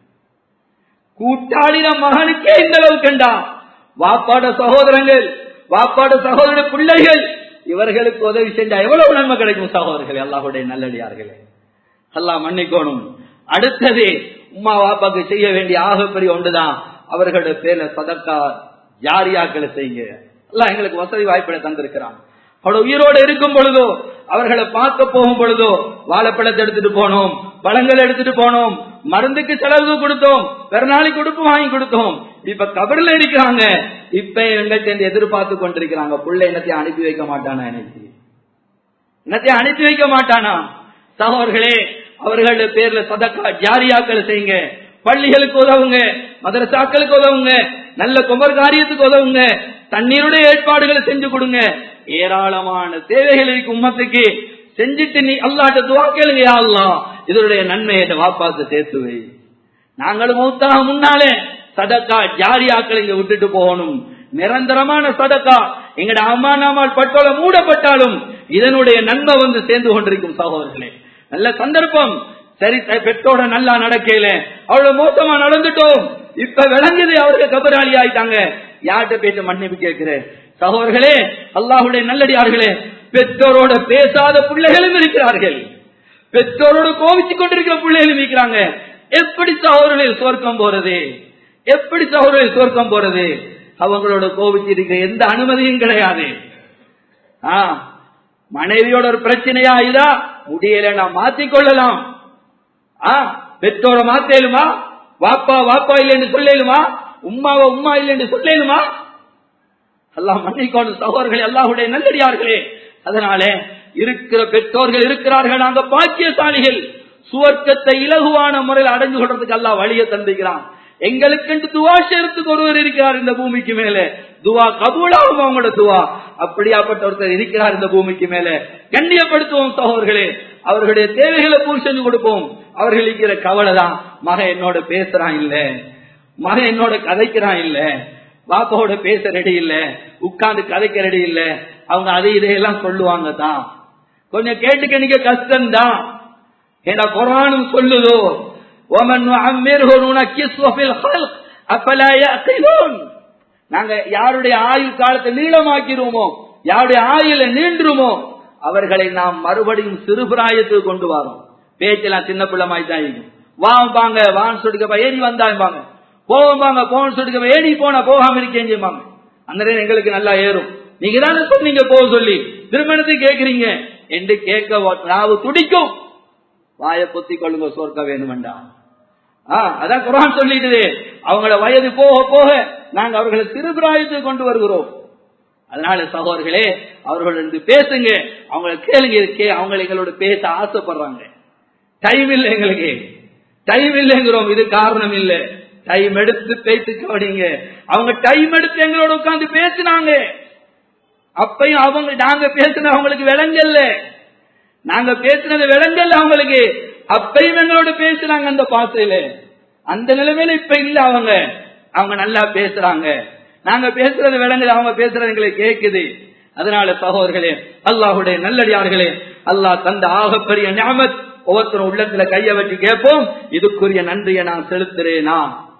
கூட்டாளிட மகனுக்கே இந்த அளவு கண்டா வாப்பாட சகோதரங்கள் வாப்பாட சகோதர பிள்ளைகள் இவர்களுக்கு உதவி செஞ்சா எவ்வளவு நன்மை கிடைக்கும் சகோதரர்கள் எல்லாருடைய நல்லடியார்களே எல்லாம் மன்னிக்கோணும் அடுத்தது உமா வாப்பாக்கு செய்ய வேண்டிய ஆகப்பெரிய ஒன்றுதான் அவர்களுடைய பேர்ல சதக்கா ஜாரியாக்களை செய்யுங்க எல்லாம் எங்களுக்கு வசதி வாய்ப்புகளை தந்திருக்கிறான் அவரோட உயிரோடு இருக்கும் பொழுதோ அவர்களை பார்க்க போகும் பொழுதோ வாழைப்பழத்தை எடுத்துட்டு போனோம் பழங்கள் எடுத்துட்டு போனோம் மருந்துக்கு செலவு கொடுத்தோம் பெருநாளைக்கு கொடுப்பு வாங்கி கொடுத்தோம் இப்ப கபரில் இருக்கிறாங்க இப்ப எங்கள்கிட்ட எதிர்பார்த்து கொண்டிருக்கிறாங்க புள்ள என்னத்தையும் அனுப்பி வைக்க மாட்டானா எனக்கு என்னத்தையும் அனுப்பி வைக்க மாட்டானா சகோதர்களே அவர்களுடைய பேர்ல சதக்கா ஜாரியாக்கள் செய்யுங்க பள்ளிகளுக்கு உதவுங்க மதரசாக்களுக்கு உதவுங்க நல்ல குமர் காரியத்துக்கு உதவுங்க தண்ணீருடைய ஏற்பாடுகளை செஞ்சு கொடுங்க ஏராளமான தேவைகள் இருக்கு உம்மத்துக்கு செஞ்சுட்டு நீ அல்லாட்ட துவா கேளுங்க அல்லா இதனுடைய நன்மையை வாப்பாக்கு சேர்த்து வை நாங்களும் மூத்தாக முன்னாலே சதக்கா ஜாரியாக்கள் இங்க விட்டுட்டு போகணும் நிரந்தரமான சதக்கா எங்கட அம்மா நாமால் பட்டோல மூடப்பட்டாலும் இதனுடைய நன்மை வந்து சேர்ந்து கொண்டிருக்கும் சகோதரர்களே நல்ல சந்தர்ப்பம் சரி பெற்றோட நல்லா நடக்கல அவ்வளவு மோசமா நடந்துட்டோம் இப்ப விளங்குது அவருக்கு கபராளி ஆயிட்டாங்க யார்கிட்ட பேச மன்னிப்பு கேட்கிறேன் சகோதரர்களே அல்லாஹுடைய நல்லடியார்களே பெற்றோரோட பேசாத பிள்ளைகளும் இருக்கிறார்கள் பெற்றோரோட கோவிச்சு கொண்டிருக்கிற பிள்ளைகளும் இருக்கிறாங்க எப்படி சகோதரர்கள் சுவர்க்கம் போறது எப்படி சகோதரர்கள் சுவர்க்கம் போறது அவங்களோட கோவிச்சு இருக்கிற எந்த அனுமதியும் கிடையாது மனைவியோட ஒரு பிரச்சனையா இதா முடியல நான் மாத்திக்கொள்ளலாம் பெற்றோரை மாத்தேலுமா வாப்பா வாப்பா இல்லைன்னு சொல்லேலுமா உம்மாவை உம்மா இல்லைன்னு சொல்லேலுமா அல்லாஹ் மன்னிக்கோணும் சகோதரர்களே அல்லாஹுடைய நல்லடியார்களே அதனால இருக்கிற பெற்றோர்கள் இருக்கிறார்கள் நாங்க பாக்கியசாலிகள் சுவர்க்கத்தை இலகுவான முறையில் அடைஞ்சு கொள்றதுக்கு அல்லாஹ் வழியை தந்திருக்கிறான் எங்களுக்கு துவா செய்யறதுக்கு ஒருவர் இருக்கிறார் இந்த பூமிக்கு மேல துவா கபூலாகும் அவங்களோட துவா அப்படியாப்பட்ட ஒருத்தர் இருக்கிறார் இந்த பூமிக்கு மேல கண்ணியப்படுத்துவோம் சகோதரர்களே அவர்களுடைய தேவைகளை பூர்த்தி செஞ்சு கொடுப்போம் அவர்கள் இருக்கிற கவலை தான் மகன் என்னோட பேசுறான் இல்ல மகன் என்னோட கதைக்கிறான் இல்ல பாப்பாவோட பேச ரெடி இல்ல உட்கார்ந்து கதைக்க ரெடி இல்ல அவங்க அதை இதையெல்லாம் சொல்லுவாங்க தான் கொஞ்சம் கேட்டுக்க நீங்க கஷ்டம்தான் ஏன்னா குரானும் சொல்லுதோ ஒமன் அப்பலா யஅகிலூன் நாங்க யாருடைய ஆயுள் காலத்தை நீளமாக்கிறோமோ யாருடைய ஆயுள நீண்டுருமோ அவர்களை நாம் மறுபடியும் சிறுபிராயத்துக்கு கொண்டு வரோம் பேச்செல்லாம் சின்ன பிள்ளை மாதிரி தான் இருக்கும் வாங்க வான்னு சொல்லிக்கப்பா ஏறி வந்தாங்க போவாங்க போன்னு சொல்லிக்கப்பா ஏறி போனா போகாம இருக்கேன் செய்வாங்க அந்த நேரம் எங்களுக்கு நல்லா ஏறும் நீங்க தானே சொன்னீங்க போக சொல்லி திருமணத்துக்கு கேக்குறீங்க என்று கேட்க நாவு துடிக்கும் வாயை பொத்தி கொள்ளுங்க சொர்க்க வேணுமெண்டா அதான் குரான் சொல்லிட்டு அவங்கள வயது போக போக நாங்க அவர்களை சிறுபிராயத்துக்கு கொண்டு வருகிறோம் அதனால சகோதரர்களே அவர்கள் பேசுங்க அவங்களை கேளுங்க இருக்கே அவங்க எங்களோட பேச ஆசைப்படுறாங்க டைம் இல்லை எங்களுக்கு டைம் இல்லைங்கிறோம் இது காரணம் இல்லை டைம் எடுத்து பேசி கவனிங்க அவங்க டைம் எடுத்து எங்களோட உட்கார்ந்து பேசினாங்க அப்பையும் அவங்க நாங்க பேசின அவங்களுக்கு விளங்கல்ல நாங்க பேசினது விளங்கல்ல அவங்களுக்கு அப்பையும் எங்களோட பேசுறாங்க அந்த பாசையில அந்த நிலைமையில இப்ப இல்ல அவங்க அவங்க நல்லா பேசுறாங்க நாங்க பேசுறது விளங்குது அவங்க பேசுறது எங்களுக்கு கேக்குது அதனால சகோதரர்களே அல்லாஹுடைய நல்லடியார்களே அல்லாஹ் தந்த ஆகப்பெரிய ஞாபத் ஒவ்வொருத்தரும் உள்ளத்துல கைய வச்சு கேட்போம் இதுக்குரிய நன்றியை நான் செலுத்துறேனா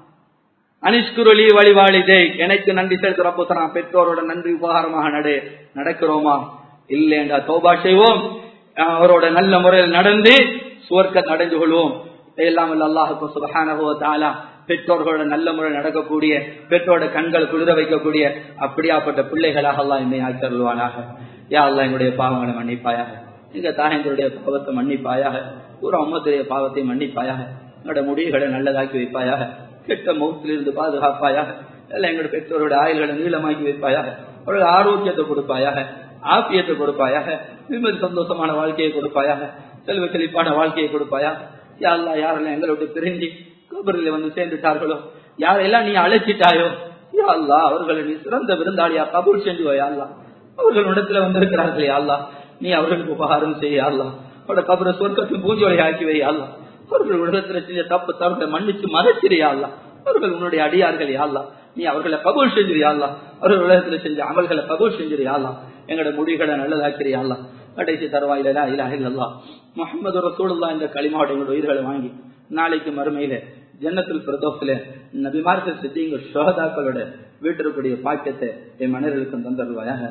அனிஷ்குருளி வழிவாளிதே எனக்கு நன்றி செலுத்துறப்போ நான் பெற்றோரோட நன்றி உபகாரமாக நடு நடக்கிறோமா இல்லைண்டா தோபா செய்வோம் அவரோட நல்ல முறையில் நடந்து சுவர்க்க அடைந்து கொள்வோம் எல்லாம் அல்லாஹுக்கு சுபஹானஹு தாலா பெற்றோர்களோட நல்ல முறை நடக்கக்கூடிய பெற்றோட கண்கள் குளிர வைக்கக்கூடிய அப்படியாப்பட்ட பிள்ளைகளாக எல்லாம் என்னை ஆக்கருள்வானாக யா அல்லா எங்களுடைய பாவங்களை மன்னிப்பாயாக எங்க தாயங்களுடைய பாவத்தை மன்னிப்பாயாக ஒரு அம்மத்துடைய பாவத்தை மன்னிப்பாயாக எங்களோட முடிவுகளை நல்லதாக்கி வைப்பாயாக கெட்ட மௌத்திலிருந்து பாதுகாப்பாயாக எல்லாம் எங்களோட பெற்றோருடைய ஆயுள்களை நீளமாக்கி வைப்பாயாக அவர்கள் ஆரோக்கியத்தை கொடுப்பாயாக ஆப்பியத்தை கொடுப்பாயாக நிம்மதி சந்தோஷமான வாழ்க்கையை கொடுப்பாயாக செல்வ செழிப்பான வாழ்க்கையை கொடுப்பாயாக யாரெல்லாம் யாரெல்லாம் எங்களோட பிரிஞ்சு கபரில் வந்து சேர்ந்துட்டார்களோ யாரெல்லாம் நீ அழைச்சிட்டாயோ யா அல்லா அவர்களை நீ சிறந்த விருந்தாளியா கபூர் செஞ்சு யாழ்லா அவர்கள் இடத்துல வந்திருக்கிறார்களே அல்லா நீ அவர்களுக்கு உபகாரம் செய்ய அல்லா அவரோட கபரை சொர்க்கத்தில் பூஜையை ஆக்கி வை அல்லா அவர்கள் உலகத்துல செஞ்ச தப்பு தவறுகளை மன்னிச்சு மறைச்சிரியா அல்லா அவர்கள் உன்னுடைய அடியார்கள் யாழ்லா நீ அவர்களை கபூல் செஞ்சிரியா அல்லா அவர்கள் உலகத்துல செஞ்ச அமல்களை கபூல் செஞ்சிரியா அல்லா எங்களோட முடிகளை நல்லதாக்கிறியா அல்லா கடைசி தருவாயிலா இல்லா இல்லல்லா முகமது ரசூலுல்லா இந்த களிமாவோட எங்களோட உயிர்களை வாங்கி நாளைக்கு மறுமையில ஜன்னத்தில் பிரதோஷத்துல நபிமார்கள் சித்திங்க சோதாக்களோட வீட்டிற்குரிய பாக்கியத்தை என் மனிதர்களுக்கும் தந்தருவாயாக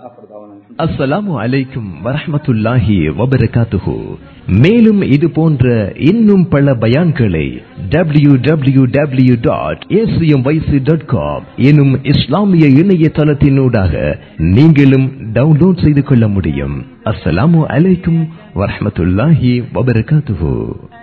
அஸ்ஸலாமு அலைக்கும் வரஹமத்துல்லாஹி வபரகாத்துஹு மேலும் இது போன்ற இன்னும் பல பயான்களை W W W dot ACM YC dot com எனும் இஸ்லாமிய இணையதளத்தினூடாக நீங்களும் டவுன்லோட் செய்து கொள்ள முடியும் அஸ்ஸலாமு அலைக்கும் வரஹமத்துல்லாஹி வபரகாத்துஹு